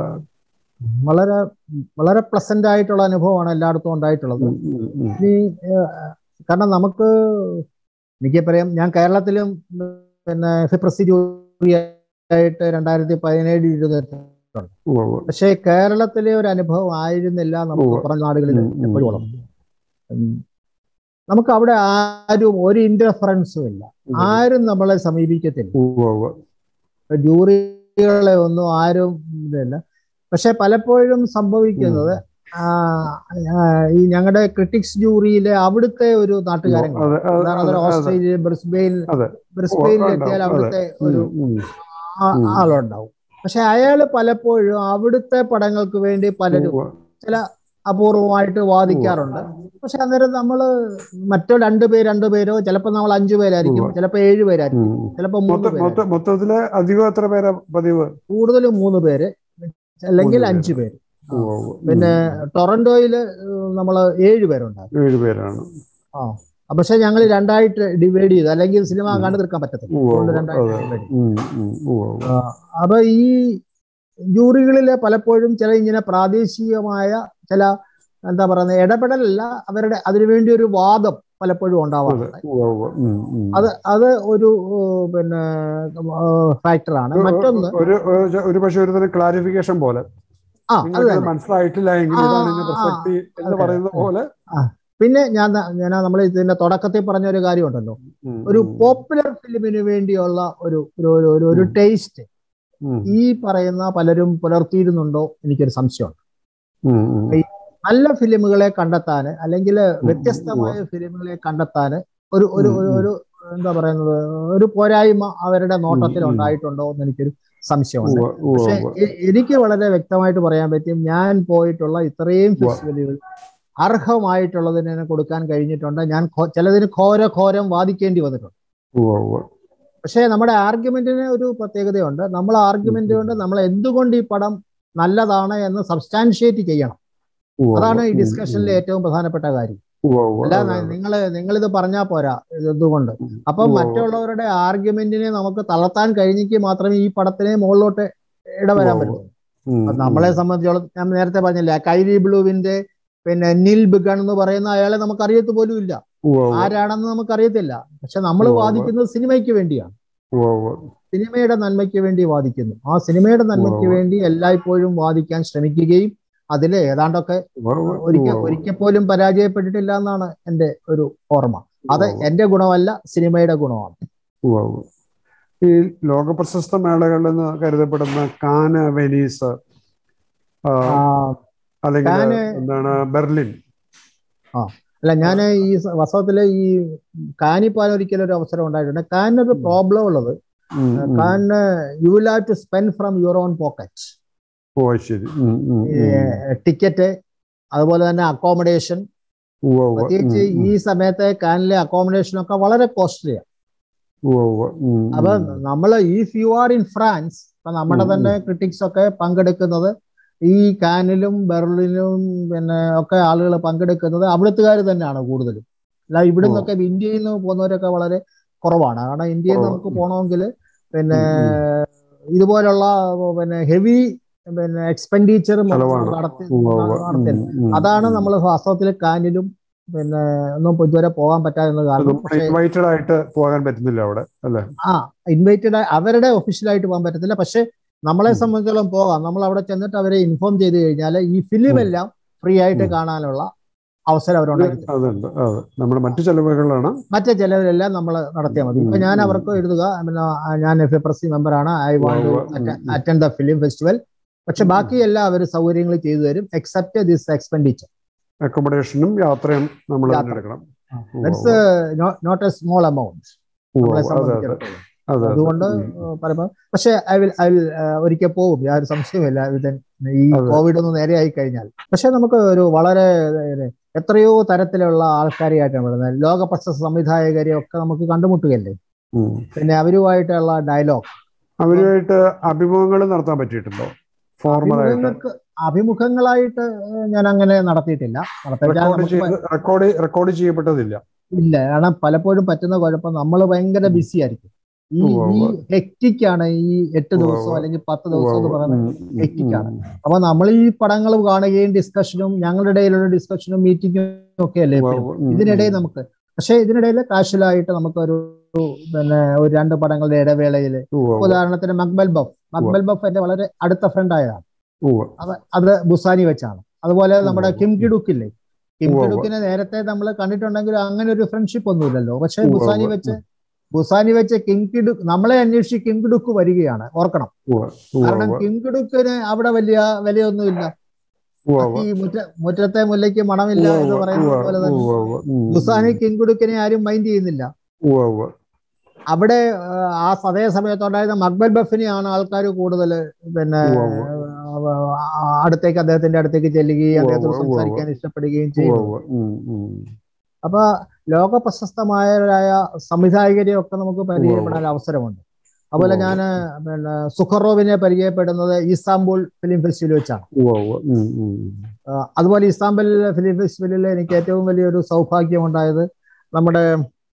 വളരെ വളരെ പ്ലസന്റ് ആയിട്ടുള്ള അനുഭവമാണ് എല്ലായിടത്തും ഉണ്ടായിട്ടുള്ളത് ഉം, ഉം, ഉം. ഇനി ഏഹ്, കാരണം നമുക്ക് എനിക്ക് പറയാം ഞാൻ കേരളത്തിലും പിന്നെ ഫിപ്രസി ജൂറി ആയിട്ട് രണ്ടായിരത്തി പതിനേഴ് ഇരുപത്തി ഉവ്വ് ഉവ്വ്. പക്ഷേ കേരളത്തിലെ ഒരു അനുഭവം ആയിരുന്നില്ല നമുക്ക് ഉവ്വ്. പുറം നാടുകളിൽ ഉം, ഉം. എപ്പോഴും ഉള്ളത് ഉം. നമുക്ക് അവിടെ ആരും ഒരു ഇന്റർഫറൻസും ഇല്ല ആരും നമ്മളെ സമീപിക്കത്തില്ല ഉവ്വ് ഉവ്വ്. ജൂറികളെ ഒന്നും ആരും ഇതില്ല പക്ഷെ പലപ്പോഴും സംഭവിക്കുന്നത് ആ, ആ, ഈ ഞങ്ങളുടെ ക്രിട്ടിക്സ് ജൂറിയിലെ അവിടുത്തെ ഒരു നാട്ടുകാരൻ കാണും. അതെ, അതെ, ഉദാഹരണത്തിന് അതെ, അതെ. ഓസ്ട്രേലിയ ബ്രിസ്ബെയിൻ അതെ. ബ്രിസ്ബെയിനിൽ ഉണ്ടാവും, എത്തിയാൽ അതെ. അവിടുത്തെ ഒരു ഉം, ഉം. ആ- ഉം. ആളുണ്ടാവും പക്ഷെ അയാൾ പലപ്പോഴും അവിടുത്തെ പടങ്ങൾക്ക് വേണ്ടി പലരും ഉവ്വ്. ചില അപൂർവമായിട്ട് വാദിക്കാറുണ്ട് പക്ഷെ അന്നേരം നമ്മള് മറ്റോ രണ്ടു പേര് രണ്ടു പേരോ ചിലപ്പോ നമ്മൾ അഞ്ചു പേരായിരിക്കും ഉവ്വ്. ചിലപ്പോ ഏഴ് പേരായിരിക്കും ഉം. ചിലപ്പോ മൂന്ന് മൊത്ത- പേരായിരിക്കും മൊത്ത- മൊത്തത്തില് അധികം എത്ര പേരാ പതിവ് കൂടുതലും മൂന്ന് പേര് അല്ലെങ്കിൽ മൂന്ന് പേര്. അഞ്ചു പേര് ഉവ്വ് ഉവ്വ്. പിന്നെ ഉം. ടൊറന്റോയില് നമ്മള് ഏഴ് പേരുണ്ടായിരുന്നു ഏഴ് പേരാണ് ആ പക്ഷെ ഞങ്ങൾ രണ്ടായിട്ട് ഡിവൈഡ് ചെയ്തു അല്ലെങ്കിൽ സിനിമ ഉം. കണ്ടു തീർക്കാൻ പറ്റത്തില്ല ഉവ്വ് അതുകൊണ്ട് ഉവ്വ്. രണ്ടായിട്ട് അതെ. ഡിവൈഡ് ചെയ്തു ഉം, ഉം. ഉവ്വ് ഉവ്വ്. ആ, അപ്പൊ ഈ ജൂറികളിലെ പലപ്പോഴും ചില ഇങ്ങനെ പ്രാദേശികമായ ചില എന്താ പറയുന്നത് ഇടപെടലല്ല അവരുടെ അതിനുവേണ്ടി ഒരു വാദം പലപ്പോഴും അതെ. ഉണ്ടാവാറുണ്ട് ഉവ്വ് ഉവ്വ്. ഉം, ഉം. അത് അത് ഒരു ഏഹ്, പിന്നെ ഫാക്ടറാണ് മറ്റൊന്ന് ഒരു ഒരു- ഒരു പക്ഷെ ഒരു തരം ക്ലാരിഫിക്കേഷൻ പോലെ ആ അത് നിങ്ങൾക്ക് തന്നെ മനസ്സിലായിട്ടില്ല എങ്കിൽ ആ, ഇതാണ് ഇതിന്റെ ആ, പ്രസക്തി എന്ന് അതെ, പറയുന്ന അതെ. പോലെ പിന്നെ ഞാൻ ഞാൻ നമ്മൾ ഇതിന്റെ തുടക്കത്തിൽ പറഞ്ഞ ഒരു കാര്യമുണ്ടല്ലോ ഉം, ഒരു ഉം, പോപ്പുലർ ഫിലിമിന് വേണ്ടിയുള്ള ഒരു ഒരു ഒരു- ഒരു ഒരു ഉം. ടേസ്റ്റ് ഉം, ഈ പറയുന്ന പലരും പുലർത്തിയിരുന്നുണ്ടോ എനിക്കൊരു സംശയമുണ്ട് ഉം, ഉം. ഈ നല്ല ഫിലിമുകളെ കണ്ടെത്താൻ അല്ലെങ്കിൽ ഉം, വ്യത്യസ്തമായ ഫിലിമുകളെ കണ്ടെത്താൻ ഒരു ഒരു ഉം, ഒരു ഉം. ഒരു എന്താ പറയുന്നത് ഒരു പോരായ്മ അവരുടെ നോട്ടത്തിൽ ഉം. ഉണ്ടായിട്ടുണ്ടോ എന്ന് എനിക്കൊരു സംശയമുണ്ട് ഉവ്വ് ഉവ്വ് പക്ഷെ ഉവ്വ്. എ- എനിക്ക് വളരെ വ്യക്തമായിട്ട് പറയാൻ പറ്റും ഞാൻ പോയിട്ടുള്ള ഇത്രയും ഉവ്വ. ഫെസ്റ്റിവലുകൾ അർഹമായിട്ടുള്ളതിന് എനിക്ക് കൊടുക്കാൻ കഴിഞ്ഞിട്ടുണ്ട് ഞാൻ ഘോ- ചിലതിന് ഘോര ഘോരം വാദിക്കേണ്ടി വന്നിട്ടുണ്ട് ഉവ്വ് ഉവ്വ്. പക്ഷേ നമ്മുടെ ആർഗ്യുമെന്റിന് ഒരു പ്രത്യേകതയുണ്ട് നമ്മൾ ആർഗ്യുമെന്റ് ഉം. കൊണ്ട് നമ്മൾ എന്തുകൊണ്ട് ഈ പടം നല്ലതാണ് എന്ന് സബ്സ്റ്റാൻഷിയേറ്റ് ചെയ്യണം ഉവ്വ് അതാണ് ഈ ഉവ്വ്. ഡിസ്കഷനിലെ ഏറ്റവും പ്രധാനപ്പെട്ട കാര്യം ഉവ്വ് ഉവ്വ്. അല്ല അതെ, അതെ. നിങ്ങൾ നിങ്ങൾ ഇത് പറഞ്ഞാൽ പോരാ ഇത് എന്തുകൊണ്ട് അപ്പം ഉവ്വ് ഉവ്വ്. മറ്റുള്ളവരുടെ ആർഗ്യുമെന്റിനെ നമുക്ക് തളർത്താൻ കഴിഞ്ഞെങ്കിൽ മാത്രമേ ഈ പടത്തിനെ മുകളിലോട്ട് ഇടവരാൻ ഉവ്വ് പറ്റൂ ഉം, അപ്പൊ ഉം. നമ്മളെ സംബന്ധിച്ചോളം ഞാൻ നേരത്തെ പറഞ്ഞില്ലേ കൈരി ബ്ലൂവിന്റെ പിന്നെ നിൽ ബിഗൺ എന്ന് പറയുന്ന അയാളെ നമുക്ക് അറിയത്ത് പോലും ഇല്ല ഉവ്വ് ഉവ്വ്. ആരാണെന്ന് നമുക്കറിയത്തില്ല പക്ഷെ നമ്മൾ ഉവ്വ് ഉവ്വ്. വാദിക്കുന്നത് സിനിമയ്ക്ക് വേണ്ടിയാണ് ഉവ്വ് ഉവ്വ്. സിനിമയുടെ നന്മയ്ക്ക് വേണ്ടി വാദിക്കുന്നു ആ സിനിമയുടെ നന്മയ്ക്ക് ഉവ്വ്. വേണ്ടി എല്ലായ്പ്പോഴും വാദിക്കാൻ ശ്രമിക്കുകയും അതിൽ ഏതാണ്ടൊക്കെ ഉവ്വ് ഉവ്വ്. ഒരിക്കൽ ഉവ്വ് ഉവ്വ്. ഒരിക്കൽ പോലും പരാജയപ്പെട്ടിട്ടില്ല എന്നാണ് എന്റെ ഒരു ഓർമ്മ അത് ഉവ്വ് എന്റെ ഗുണമല്ല സിനിമയുടെ ഗുണമാണ് ഉവ്വ് ഉവ്വ്. ഈ ലോകപ്രശസ്ത മേളകൾ എന്ന് കരുതപ്പെടുന്ന കാന് വെനീസ് ആ, ആ, അല്ലെങ്കിൽ കാന് എന്താണ് ബെർലിൻ അല്ല ഞാൻ ഈ സ- വാസ്തവത്തില് ഈ കാനിപ്പാൻ ഒരിക്കലും ഒരു അവസരം ഉണ്ടായിട്ടുണ്ട് കാനൊരു പ്രോബ്ലം ഉള്ളത് ഉം, ഉം. Can you will have to spend from your own pocket ഓ ശരി ഉം, ഉം, ഉം. ടിക്കറ്റ് അതുപോലെ തന്നെ അക്കോമഡേഷൻ ഉവ്വ് ഉവ്വ്. പ്രത്യേകിച്ച് ഉം, ഉം. ഈ സമയത്ത് കാനിലെ അക്കോമഡേഷൻ ഒക്കെ വളരെ കോസ്റ്റ്ലിയാണ് ഉവ്വ് ഉവ്വ്. ഉം, അപ്പൊ ഉം. നമ്മൾ if you are in France ഇപ്പൊ നമ്മുടെ ഉം, തന്നെ ക്രിട്ടിക്സ് ഒക്കെ പങ്കെടുക്കുന്നത് ഈ കാനിലും ബെർലിനും പിന്നെ ഒക്കെ ആളുകൾ പങ്കെടുക്കുന്നത് അവിടുത്തുകാർ തന്നെയാണ് കൂടുതലും അല്ല ഇവിടെ നിന്നൊക്കെ ഇന്ത്യയിൽ നിന്ന് പോകുന്നവരൊക്കെ വളരെ കുറവാണ് കാരണം ഇന്ത്യയിൽ നിന്ന് നമുക്ക് പോകണമെങ്കിൽ പിന്നെ ഇതുപോലുള്ള പിന്നെ ഹെവി പിന്നെ എക്സ്പെൻഡിച്ചർ ചെലവാണ്. നടത്തി ഉവ്വ് ഉവ്വ്. നടത്തി ഉം, ഉം, അതാണ് ഉം. നമ്മൾ വാസ്തവത്തിൽ കാനിലും പിന്നെ ഒന്നും ഇതുവരെ പോകാൻ പറ്റാതിരുന്ന കാരണം നമുക്ക് പക്ഷേ ഇൻവൈറ്റഡ് ആയിട്ട് പോകാൻ പറ്റുന്നില്ല അവിടെ അല്ലെ ആ ഇൻവൈറ്റഡ് അവരുടെ ഒഫീഷ്യലായിട്ട് പോകാൻ പറ്റത്തില്ല പക്ഷെ നമ്മളെ ഉം. സംബന്ധിച്ചോളം പോകാം നമ്മൾ അവിടെ ചെന്നിട്ട് അവരെ ഇൻഫോം ചെയ്ത് കഴിഞ്ഞാൽ ഈ ഫിലിം ഉം. എല്ലാം ഫ്രീ ആയിട്ട് ഉം. കാണാനുള്ള അവസരം അവരുണ്ടാക്കി തരും. അതുണ്ട് അതെ നമ്മുടെ മറ്റു ചെലവുകളാണ് മറ്റേ ചിലവരെല്ലാം നമ്മൾ നടത്തിയാൽ മതി ഇപ്പൊ ഉം, ഞാൻ ഉം. അവർക്ക് എഴുതുക പിന്നെ ആ, ഞാൻ എഫ് എ പ്രസി മെമ്പറാണ് ഐ വാണ്ട് ഉവ്വ് ഉവ്വ്. ഉം, ഉം. അറ്റൻഡ് ദ ഫിലിം ഫെസ്റ്റിവൽ പക്ഷെ ഉം. ബാക്കി എല്ലാ അവർ സൗകര്യങ്ങൾ ചെയ്തു തരും എക്സെപ്റ്റ് ദിസ് എക്സ്പെൻഡിച്ചർ അക്കോമഡേഷനും യാത്രയും നമ്മൾ യാത്ര. തന്നെ എടുക്കണം ഉവ്വ് that's not a small amount ഉവ്വ് നമ്മളെ ഉവ്വ്. അതെ അതെ സംബന്ധിച്ചിടത്തോളം അതെ അതെ. അതുകൊണ്ട് ഉം. പലപ്പോൾ പക്ഷെ ഐ വിൽ ഐ വിൽ ഒരിക്കൽ പോകും യാതൊരു സംശയമില്ല ഇത് ഈ അതെ. കോവിഡ് ഒന്ന് നേരെയായി കഴിഞ്ഞാൽ പക്ഷെ നമുക്ക് ഒരു വളരെ ഏഹ്, എത്രയോ തരത്തിലുള്ള ആൾക്കാരെയായിട്ടാണ് വരുന്നത് ലോക പ്രശസ്ത സംവിധായകരെ ഒക്കെ നമുക്ക് കണ്ടുമുട്ടുകയല്ലേ ഉം. പിന്നെ അവരുമായിട്ടുള്ള ഡയലോഗ് അവരുമായിട്ട് അഭിമുഖങ്ങൾ നടത്താൻ പറ്റിയിട്ടുണ്ടോ ഫോർമലായിട്ട് അഭിമുഖങ്ങൾക്ക് അഭിമുഖങ്ങളായിട്ട് ഞാൻ അങ്ങനെ നടത്തിയിട്ടില്ല നടത്താൻ റെക്കോർഡ് നമുക്ക് ചെയ്ത് റെക്കോർഡ് റെക്കോർഡ് ചെയ്യപ്പെട്ടതില്ല ഇല്ല കാരണം പലപ്പോഴും പറ്റുന്ന കുഴപ്പം നമ്മൾ ഭയങ്കര ഉം. ബിസി ആയിരിക്കും ഈ ഉവ്വ് ഈ ഉവ്വ്. ഹെക്റ്റിക് ആണ് ഈ എട്ട് ഉവ്വ് ദിവസം ഉവ്വ്. അല്ലെങ്കിൽ പത്ത് ദിവസം എന്ന് പറയുന്നത് ഉം, ഉം, hectic ആണ്. ഉം. അപ്പൊ നമ്മൾ ഈ പടങ്ങൾ കാണുകയും ഡിസ്കഷനും ഞങ്ങളുടെ ഇടയിലുള്ള ഡിസ്കഷനും മീറ്റിംഗും ഒക്കെ അല്ലേ ഉവ്വ് എപ്പോഴും. ഉം, ഇതിനിടയിൽ ഉം. നമുക്ക് പക്ഷെ ഇതിനിടയിൽ കാഷ്വലായിട്ട് നമുക്കൊരു പിന്നെ ഒരു രണ്ട് പടങ്ങളുടെ ഇടവേളയിൽ ഉവ്വ് ഉവ്വ്. ഉദാഹരണത്തിന് മക്ബൽ ബഫ് മക്ബൽ ബഫ് എന്റെ വളരെ അടുത്ത ഫ്രണ്ട് ആയതാണ് ഉവ്വ്. അത് അത് ബുസാനി വെച്ചാണ് അതുപോലെ നമ്മുടെ ഉവ്വ്. കിം കിഡുക്കില്ലേ കിം ഉവ്വ് ഉവ്വ്. കിഡുക്കിനെ നേരത്തെ നമ്മൾ കണ്ടിട്ടുണ്ടെങ്കിൽ അങ്ങനെ ഒരു ഫ്രണ്ട്ഷിപ്പ് ഒന്നുമില്ലല്ലോ പക്ഷെ ഉവ്വ് ബുസാനി ഉവ്വ്. വെച്ച് ബുസാനി വെച്ച് കിം കിഡുക്ക് നമ്മളെ അന്വേഷിച്ച് കിം കിഡുക്ക് വരികയാണ് ഓർക്കണം ഉവ്വ്. ഉവ്വ് കാരണം ഉവ്വ്. കിം കിഡുക്കിന് അവിടെ വലിയ വിലയൊന്നുമില്ല ഉവ്വ് ഉവ്വ്. ഈ മുറ്റ മുറ്റത്തെ മുല്ലയ്ക്ക് മണമില്ല ഉവ്വ് എന്ന് ഉവ്വ്. പറയുന്നത് പോലെ തന്നെ ഉവ്വ് ഉവ്വ്. ഉം, ഉം. ബുസാനി കിം കിഡുക്കിനെ ആരും മൈൻഡ് ചെയ്യുന്നില്ല ഉവ്വ് ഉവ്വ്. അവിടെ ആ, ആ അതേ സമയത്തുണ്ടായിരുന്ന മക്ബൽ ബഫിനെയാണ് ആൾക്കാർ കൂടുതൽ പിന്നെ ഉവ്വ് ഉവ്വ്. ആ, അടുത്തേക്ക് അദ്ദേഹത്തിന്റെ അടുത്തേക്ക് ചെല്ലുകയും ഉവ്വ് അദ്ദേഹത്തോട് ഉവ്വ് സംസാരിക്കാൻ ഇഷ്ടപ്പെടുകയും ഉവ്വ് ചെയ്യുന്നു ഉവ്വ്. ഉം, ഉം. അപ്പൊ ലോക പ്രശസ്തമായവരായ സംവിധായകരെ ഒക്കെ നമുക്ക് പരിചയപ്പെടാൻ അവസരമുണ്ട് അതുപോലെ ഉവ്വ് ഞാൻ പിന്നെ സുഖറോവിനെ പരിചയപ്പെടുന്നത് ഇസ്താംബുൾ ഫിലിം ഫെസ്റ്റിവൽ വെച്ചാണ് ഉവ്വ് ഉവ്വ്. ഉം, ഉം. ആ, അതുപോലെ ഇസ്താംബുൾ ഫിലിം ഫെസ്റ്റിവലിൽ എനിക്ക് ഏറ്റവും വലിയൊരു സൗഭാഗ്യം ഉണ്ടായത് നമ്മുടെ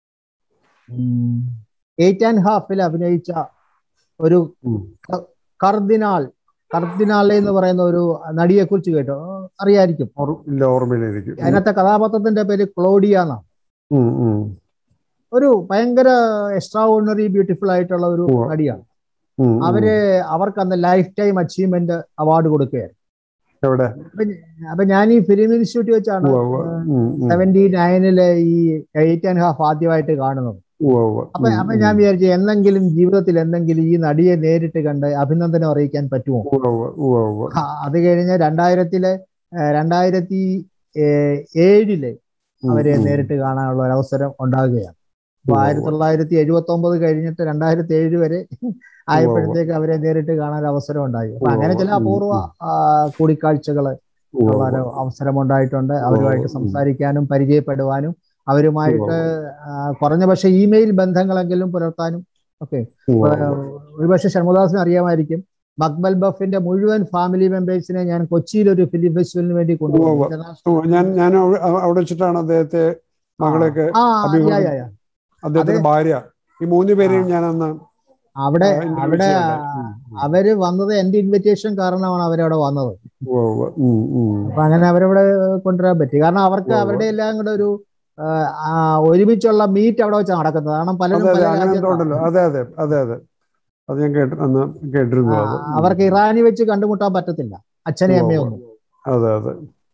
എയ്റ്റ് ആൻഡ് ഹാഫിൽ അഭിനയിച്ച ഒരു ഉം. കർദിനാൾ കർദിനാൾ എന്ന് പറയുന്ന ഒരു നടിയെ കുറിച്ച് കേട്ടോ അറിയായിരിക്കും ഓർ- ഇല്ല ഓർമ്മയിലിരിക്കും അതിനകത്തെ കഥാപാത്രത്തിന്റെ പേര് ക്ലോഡിയ എന്നാണ് ഉം, ഉം. ഒരു ഭയങ്കര എക്സ്ട്രാ ഓർഡിനറി ബ്യൂട്ടിഫുൾ ആയിട്ടുള്ള ഒരു ഉവ്വ്. നടിയാണ് ഉം, ഉം. അവര് അവർക്ക് അന്ന് ലൈഫ് ടൈം അച്ചീവ്മെന്റ് അവാർഡ് കൊടുക്കുകയായിരുന്നു എവിടെ അപ്പൊ ഞ- അപ്പൊ ഞാൻ ഈ ഫിലിം ഇൻസ്റ്റിറ്റ്യൂട്ട് വെച്ചാണ് ഉവ്വ് ഉവ്വ്. ഉം, ഉം. സെവന്റി നയനിലെ ഈ എയ്റ്റ് ആൻഡ് ഹാഫ് ആദ്യമായിട്ട് കാണുന്നത് ഉവ്വ് ഉവ്വ്. അപ്പൊ ഉം, അപ്പൊ ഉം. ഞാൻ വിചാരിച്ചു എന്തെങ്കിലും ജീവിതത്തിൽ എന്തെങ്കിലും ഈ നടിയെ നേരിട്ട് കണ്ട് അഭിനന്ദനം അറിയിക്കാൻ പറ്റുമോ ഉവ്വ് ഉവ്വ്. ഉവ്വ് ഉവ്വ്. ആ, അത് കഴിഞ്ഞ് രണ്ടായിരത്തിലെ ഏഹ്, രണ്ടായിരത്തി ഏഹ്, ഏഴില് ഉം, അവരെ ഉം. നേരിട്ട് കാണാനുള്ള ഒരു അവസരം ഉണ്ടാകുകയാണ് അപ്പൊ ഉവ്വ് ആയിരത്തി തൊള്ളായിരത്തി എഴുപത്തി ഒമ്പത് കഴിഞ്ഞിട്ട് രണ്ടായിരത്തി ഏഴ് വരെ ആയപ്പോഴത്തേക്ക് അവരെ നേരിട്ട് കാണാൻ ഒരു അവസരം ഉണ്ടായി അപ്പൊ അങ്ങനെ ചില ഉവ്വ്. ഉം, അപൂർവ ഉം. ആ, കൂടിക്കാഴ്ചകള് ഉവ്വ് ഉള്ള ഒരു ഉവ്വ്. അവസരം ഉണ്ടായിട്ടുണ്ട് അവരുമായിട്ട് ഉം. സംസാരിക്കാനും പരിചയപ്പെടുവാനും അവരുമായിട്ട് ആ, കുറഞ്ഞ പക്ഷെ ഇമെയിൽ ബന്ധങ്ങളെങ്കിലും പുലർത്താനും ഒക്കെ ഉവ്വ് ഉവ്വ്. ഒരുപക്ഷെ ഷൺമുദാസിന് അറിയാമായിരിക്കും മക്ബൽ ബഫിന്റെ മുഴുവൻ ഫാമിലി മെമ്പേഴ്സിനെ ഞാൻ കൊച്ചിയിൽ ഒരു ഫിലിം ഫെസ്റ്റിവലിന് വേണ്ടി കൊണ്ടുപോയി ഉവ്വ്. ഇന്റർനാഷണൽ ഉവ്വ്. ഞാൻ ഞാൻ അവ- അവിടെ വെച്ചിട്ടാണ് അദ്ദേഹത്തെ മകളെയൊക്കെ ആ അഭിമുഖം- യാ, യാ, യാ. അദ്ദേഹത്തിന്റെ ഭാര്യ ഈ മൂന്ന് പേരെയും ഞാൻ അന്ന് അവിടെ ആ, interview അവിടെ ചെയ്യണ്ടായി. ഉം, ഉം. അവര് വന്നത് എന്റെ ഇൻവിറ്റേഷൻ കാരണമാണ് അവരവിടെ വന്നത് ഉവ്വ് ഉവ്വ്. ഉം, ഉം. അപ്പൊ അങ്ങനെ അവരവിടെ കൊണ്ടുവരാൻ പറ്റി കാരണം അവർക്ക് ഉവ്വ്. അവരുടെ എല്ലാം കൂടെ ഒരു ആ, ആ, ഒരുമിച്ചുള്ള മീറ്റ് അവിടെ വെച്ചാണ് നടക്കുന്നത് കാരണം പലരും അതെ അതെ പല അങ്ങനെ എന്തോ രാജ്യത്താണ്. ഉണ്ടല്ലോ അതെ അതെ അതെ അതെ അത് ഞാൻ കേട്ട് അന്ന് കേട്ടിരുന്നു ആ, അത് അവർക്ക് ഇറാനി വെച്ച് കണ്ടുമുട്ടാൻ പറ്റത്തില്ല അച്ഛനെയും ഉവ്വ് അമ്മയും ഉവ്വ്. ഒന്നും അതെ അതെ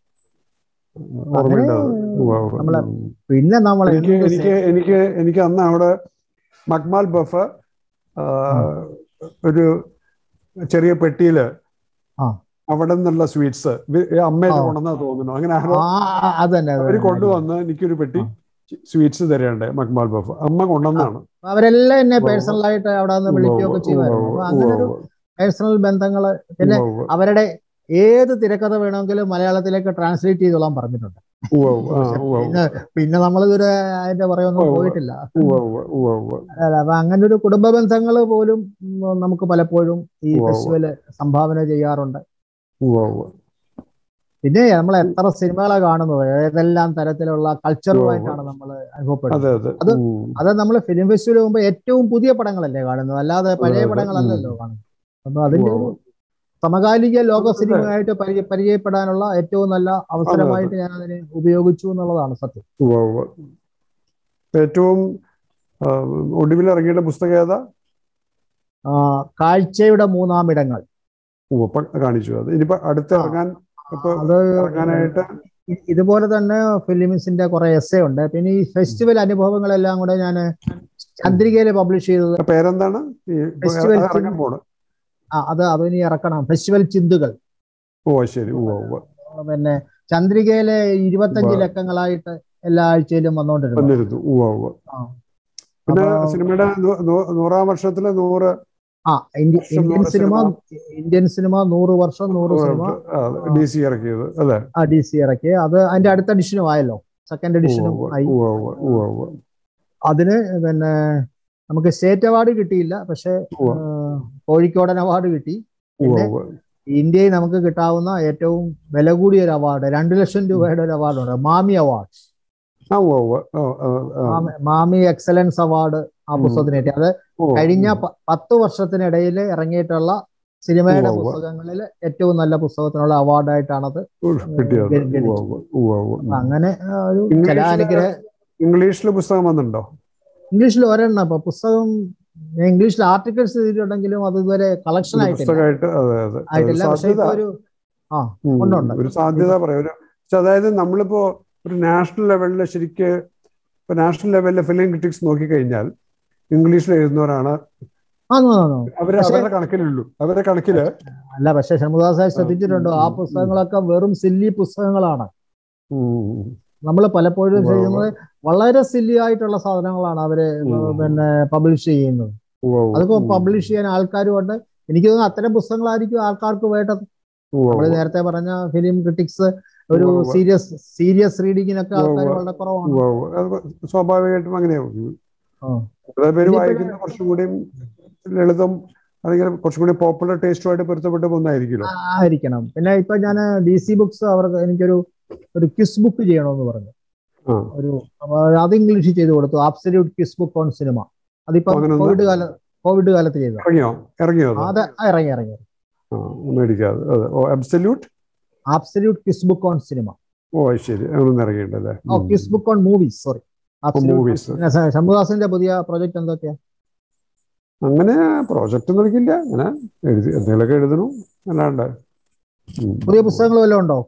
ഓർമ്മയുണ്ട് അത് ഉവ്വ് ഉവ്വ്. നമ്മളെ ഉം. പിന്നെ നമ്മൾ എനിക്ക് എനിക്ക് എനിക്ക് എനിക്ക് അന്ന് അവിടെ മക്മാൽ ബഫ് ആ, ഒരു ചെറിയ പെട്ടിയില് ആ. അവിടെ നിന്നുള്ള സ്വീറ്റ്സ് അമ്മയുടെ ആ. കൊണ്ടുവന്നാ തോന്നുന്നു അങ്ങനെ ആരോ അത് തന്നെ അത് അവര് തന്നെ. കൊണ്ടുവന്ന് എനിക്കൊരു പെട്ടി സ്വീറ്റ്സ് തരണ്ടേ മക്മാൽ ബഫ് അമ്മ കൊണ്ടുവന്നാണ് അവരെല്ലാം എന്നെ ഉവ്വ് ഉവ്വ്. പേഴ്സണലായിട്ട് അവിടെ നിന്ന് ഉവ്വ് വിളിക്കുകയൊക്കെ ഉവ്വ് ചെയ്യുമായിരുന്നു ഉവ്വ് അപ്പൊ അങ്ങനെ ഒരു ഉവ്വ് പേഴ്സണൽ ബന്ധങ്ങള് പിന്നെ ഉവ്വ് ഉവ്വ്. അവരുടെ ഏത് തിരക്കഥ വേണമെങ്കിലും മലയാളത്തിലേക്ക് ട്രാൻസ്ലേറ്റ് ചെയ്തോളാൻ പറഞ്ഞിട്ടുണ്ട് ഉവ്വ് ഉവ്വ് ആ, ഉവ്വ് പിന്നെ പിന്നെ നമ്മളിതൊരു അതിന്റെ പറയൊന്നും ഉവ്വ്. പോയിട്ടില്ല ഉവ്വ് ഉവ്വ് ഉവ്വ് ഉവ്വ് അല്ല, അപ്പൊ അങ്ങനെ ഒരു കുടുംബ ബന്ധങ്ങൾ പോലും ഉം, നമുക്ക് പലപ്പോഴും ഈ ഉവ്വ് ഉവ്വ്. ഫെസ്റ്റിവല് സംഭാവന ചെയ്യാറുണ്ട് ഉവ്വ് ഉവ്വ് പിന്നെ നമ്മൾ എത്ര സിനിമകളെ കാണുന്നത് ഏതെല്ലാം തരത്തിലുള്ള കൾച്ചറുമായിട്ടാണ് നമ്മൾ അനുഭവപ്പെടുന്നത് അതെ അതെ അത് ഉം. അത് നമ്മൾ ഫിലിം ഫെസ്റ്റിവൽ പോകുമ്പോൾ ഏറ്റവും പുതിയ പടങ്ങളല്ലേ കാണുന്നത് അല്ലാതെ പഴയ അതെ, അതെ. പടങ്ങളല്ലല്ലോ കാണുന്നത് അപ്പൊ അതിന്റെ ഒരു ഉവ്വ് സമകാലിക ലോക അതെ. സിനിമയായിട്ട് പരിചയ പരിചയപ്പെടാനുള്ള ഏറ്റവും നല്ല അവസരമായിട്ട് ഞാൻ അതിനെ ഉപയോഗിച്ചു എന്നുള്ളതാണ് സത്യം ഉവ്വ് ഉവ്വ്. ഏറ്റവും ആ, ഒടുവിൽ ഇറങ്ങിയ പുസ്തകം ഏതാ ആ, കാഴ്ചയുടെ മൂന്നാം ഇടങ്ങൾ ഉവ്വ് ഇപ്പൊ കാണിച്ചു അത് ഇനിയിപ്പോ അടുത്ത് ആ. ഇറങ്ങാൻ ഇപ്പൊ അത് ഇറങ്ങാനായിട്ട് ഇ- ഇതുപോലെ തന്നെ ഫിലിംസിന്റെ കുറെ എസ്സേ ഉണ്ട് പിന്നെ ഈ ഫെസ്റ്റിവൽ അനുഭവങ്ങളെല്ലാം കൂടെ ഞാൻ ചന്ദ്രികയിൽ പബ്ലിഷ് ചെയ്തത് പേരെന്താണ് ഈ ഇപ്പൊ Festival അത് ഇറങ്ങാൻ പോണ് ആ അത് അതിനി ഇറക്കണം ഫെസ്റ്റിവൽ ചിന്തുകൾ ഓ ശരി ഉവ്വ് ഉവ്വ് പിന്നെ ചന്ദ്രികയിലെ ഇരുപത്തഞ്ച് ഉവ്വ്. ലക്കങ്ങളായിട്ട് എല്ലാ ആഴ്ചയിലും വന്നുകൊണ്ടിരുന്നു വന്നിരുന്നു ഉവ്വ് ഉവ്വ് ആ. പിന്നെ അപ്പൊ- സിനിമയുടെ നൂ- നൂ- നൂറാം വർഷത്തില് നൂറ് ആ ഇന്ത്യ- വർഷം ഇന്ത്യൻ നൂറ് സിനിമ ഇന്ത്യൻ സിനിമ നൂറ് വർഷം നൂറ് സിനിമ ഡി സി ഇറക്കിയത് അല്ലെ ആ ഡി സി ഇറക്കി അത് അതിന്റെ അടുത്ത എഡിഷനും ആയല്ലോ സെക്കൻഡ് എഡിഷനും ആയി ഉവ്വ് ഉവ്വ് ഉവ്വ് ഉവ്വ് അതിന് പിന്നെ നമുക്ക് സ്റ്റേറ്റ് അവാർഡ് കിട്ടിയില്ല പക്ഷെ ഉവ്വ്. ആ, കോഴിക്കോടൻ അവാർഡ് കിട്ടി ഉവ്വ് പിന്നെ ഉവ്വ് ഇന്ത്യയിൽ നമുക്ക് കിട്ടാവുന്ന ഏറ്റവും വില കൂടിയ ഒരു അവാർഡ് രണ്ട് ലക്ഷം രൂപയുടെ ഒരു അവാർഡുണ്ട് മാമി അവാർഡ് ആ ഉവ്വ് ഉവ്വ് ആ, ആ, ആ. മാമി- മാമി എക്സലൻസ് അവാർഡ് ആ ഉം. പുസ്തകത്തിന് കിട്ടി അത് ഓ, കഴിഞ്ഞ പ- പത്ത് വർഷത്തിനിടയിൽ ഇറങ്ങിയിട്ടുള്ള സിനിമയുടെ ഉവ്വ് ഉവ്വ്. പുസ്തകങ്ങളിൽ ഏറ്റവും നല്ല പുസ്തകത്തിനുള്ള അവാർഡായിട്ടാണത് ഉവ്വ് കിട്ടിയത് ഗ- ഗണിച്ചു. ഉവ്വ് ഉവ്വ് ഉവ്വ് ഉവ്വ്. അപ്പൊ അങ്ങനെ ആ, ഒരു ഇംഗ്ലീഷില് ചില അനുഗ്രഹ ഇംഗ്ലീഷില് പുസ്തകം വന്നിട്ടുണ്ടോ ഇംഗ്ലീഷിൽ ഒരെണ്ണം ഇപ്പൊ പുസ്തകം ഞാൻ ഇംഗ്ലീഷിൽ ആർട്ടിക്കിൾസ് ചെയ്തിട്ടുണ്ടെങ്കിലും അത് ഇതുവരെ കളക്ഷൻ ഒരു ആയിട്ടില്ല പുസ്തകമായിട്ട് അതെ അതെ ആയിട്ടില്ല ഒരു പക്ഷെ സാധ്യത ഇപ്പൊ ഒരു ആ ഉം, ഉണ്ട്, ഉണ്ട്. ഒരു സാധ്യത പറയാം ഒരു പക്ഷെ അതായത് നമ്മളിപ്പോ ഒരു നാഷണൽ ലെവലിൽ ശരിക്ക് ഇപ്പൊ നാഷണൽ ലെവലിലെ ഫിലിം ക്രിറ്റിക്സ് നോക്കിക്കഴിഞ്ഞാൽ ഇംഗ്ലീഷിൽ എഴുതുന്നവരാണ് ആന്നു ആന്നു അവര് പക്ഷേ- അവരുടെ കണക്കിലുള്ളൂ അവരുടെ കണക്കില് അല്ല പക്ഷെ ഷൺമുദാസായി ശ്രദ്ധിച്ചിട്ടുണ്ടോ ആ പുസ്തകങ്ങളൊക്കെ വെറും സില്ലി പുസ്തകങ്ങളാണ് ഉം, നമ്മൾ പലപ്പോഴും ഉവ്വ് ചെയ്യുന്നത് വളരെ സില്ലി ആയിട്ടുള്ള സാധനങ്ങളാണ് അവര് ഉം. പിന്നെ പബ്ലിഷ് ചെയ്യുന്നത് ഉവ്വ് ഉവ്വ് അതൊക്കെ ഉം, പബ്ലിഷ് ചെയ്യാൻ ആൾക്കാരും ഉണ്ട് എനിക്ക് തോന്നുന്നു അത്തരം പുസ്തകങ്ങളായിരിക്കും ആൾക്കാർക്ക് വേണ്ടത് ഉവ്വ് നമ്മൾ ഉവ്വ്. നേരത്തെ പറഞ്ഞ ഫിലിം ക്രിട്ടിക്സ് ഒരു ഉവ്വ് ഉവ്വ്. സീരിയസ് സീരിയസ് റീഡിങ്ങിനൊക്കെ ആൾക്കാർ ഉവ്വ് വളരെ കുറവാണ് ഉവ്വ് ഉവ്വ്. അത് സ്വാഭാവികമായിട്ടും അങ്ങനെയാവും ആ. കുറെ പേര് ഇനിയിപ്പോ വായിക്കുന്ന കുറച്ചും കൂടിയും ലളിതം അല്ലെങ്കിൽ കുറച്ചും കൂടി പോപ്പുലർ ടേസ്റ്റുമായിട്ട് പൊരുത്തപ്പെട്ട ഒന്നായിരിക്കുമല്ലോ ആയിരിക്കണം പിന്നെ ഇപ്പൊ ഞാൻ ഡി സി ബുക്സ് അവർക്ക് എനിക്കൊരു ഒരു ക്വിസ് ബുക്ക് ചെയ്യണമെന്ന് പറഞ്ഞു ആ. ഒരു അപ്പൊ അത് ഇംഗ്ലീഷിൽ ചെയ്ത് കൊടുത്തു absolute quiz book on cinema അതിപ്പോ അങ്ങനെ ഒന്ന് കോവിഡ് കാല കോവിഡ് കാലത്ത് ചെയ്ത ഇറങ്ങിയോ ഇറങ്ങിയോ അത് അത് ആ, ഇറങ്ങി ഇറങ്ങി ആ മേടിക്കാതെ അതെ ഓ absolute absolute quiz book on cinema ഓ അത് ശരി അങ്ങനൊന്നും ഇറങ്ങിയിട്ടല്ലേ ഓ quiz book on movies sorry movies. ശംഭുദാസിന്റെ പുതിയ പ്രൊജക്ട് എന്തൊക്കെയാ അങ്ങനെ പ്രോജക്റ്റ് ഒന്നും എടുക്കില്ല അങ്ങനെ എഴുതി എന്തെങ്കിലുമൊക്കെ എഴുതണം അല്ലാണ്ട് ഉം. പുതിയ പുസ്തകങ്ങൾ വല്ലതും ഉണ്ടോ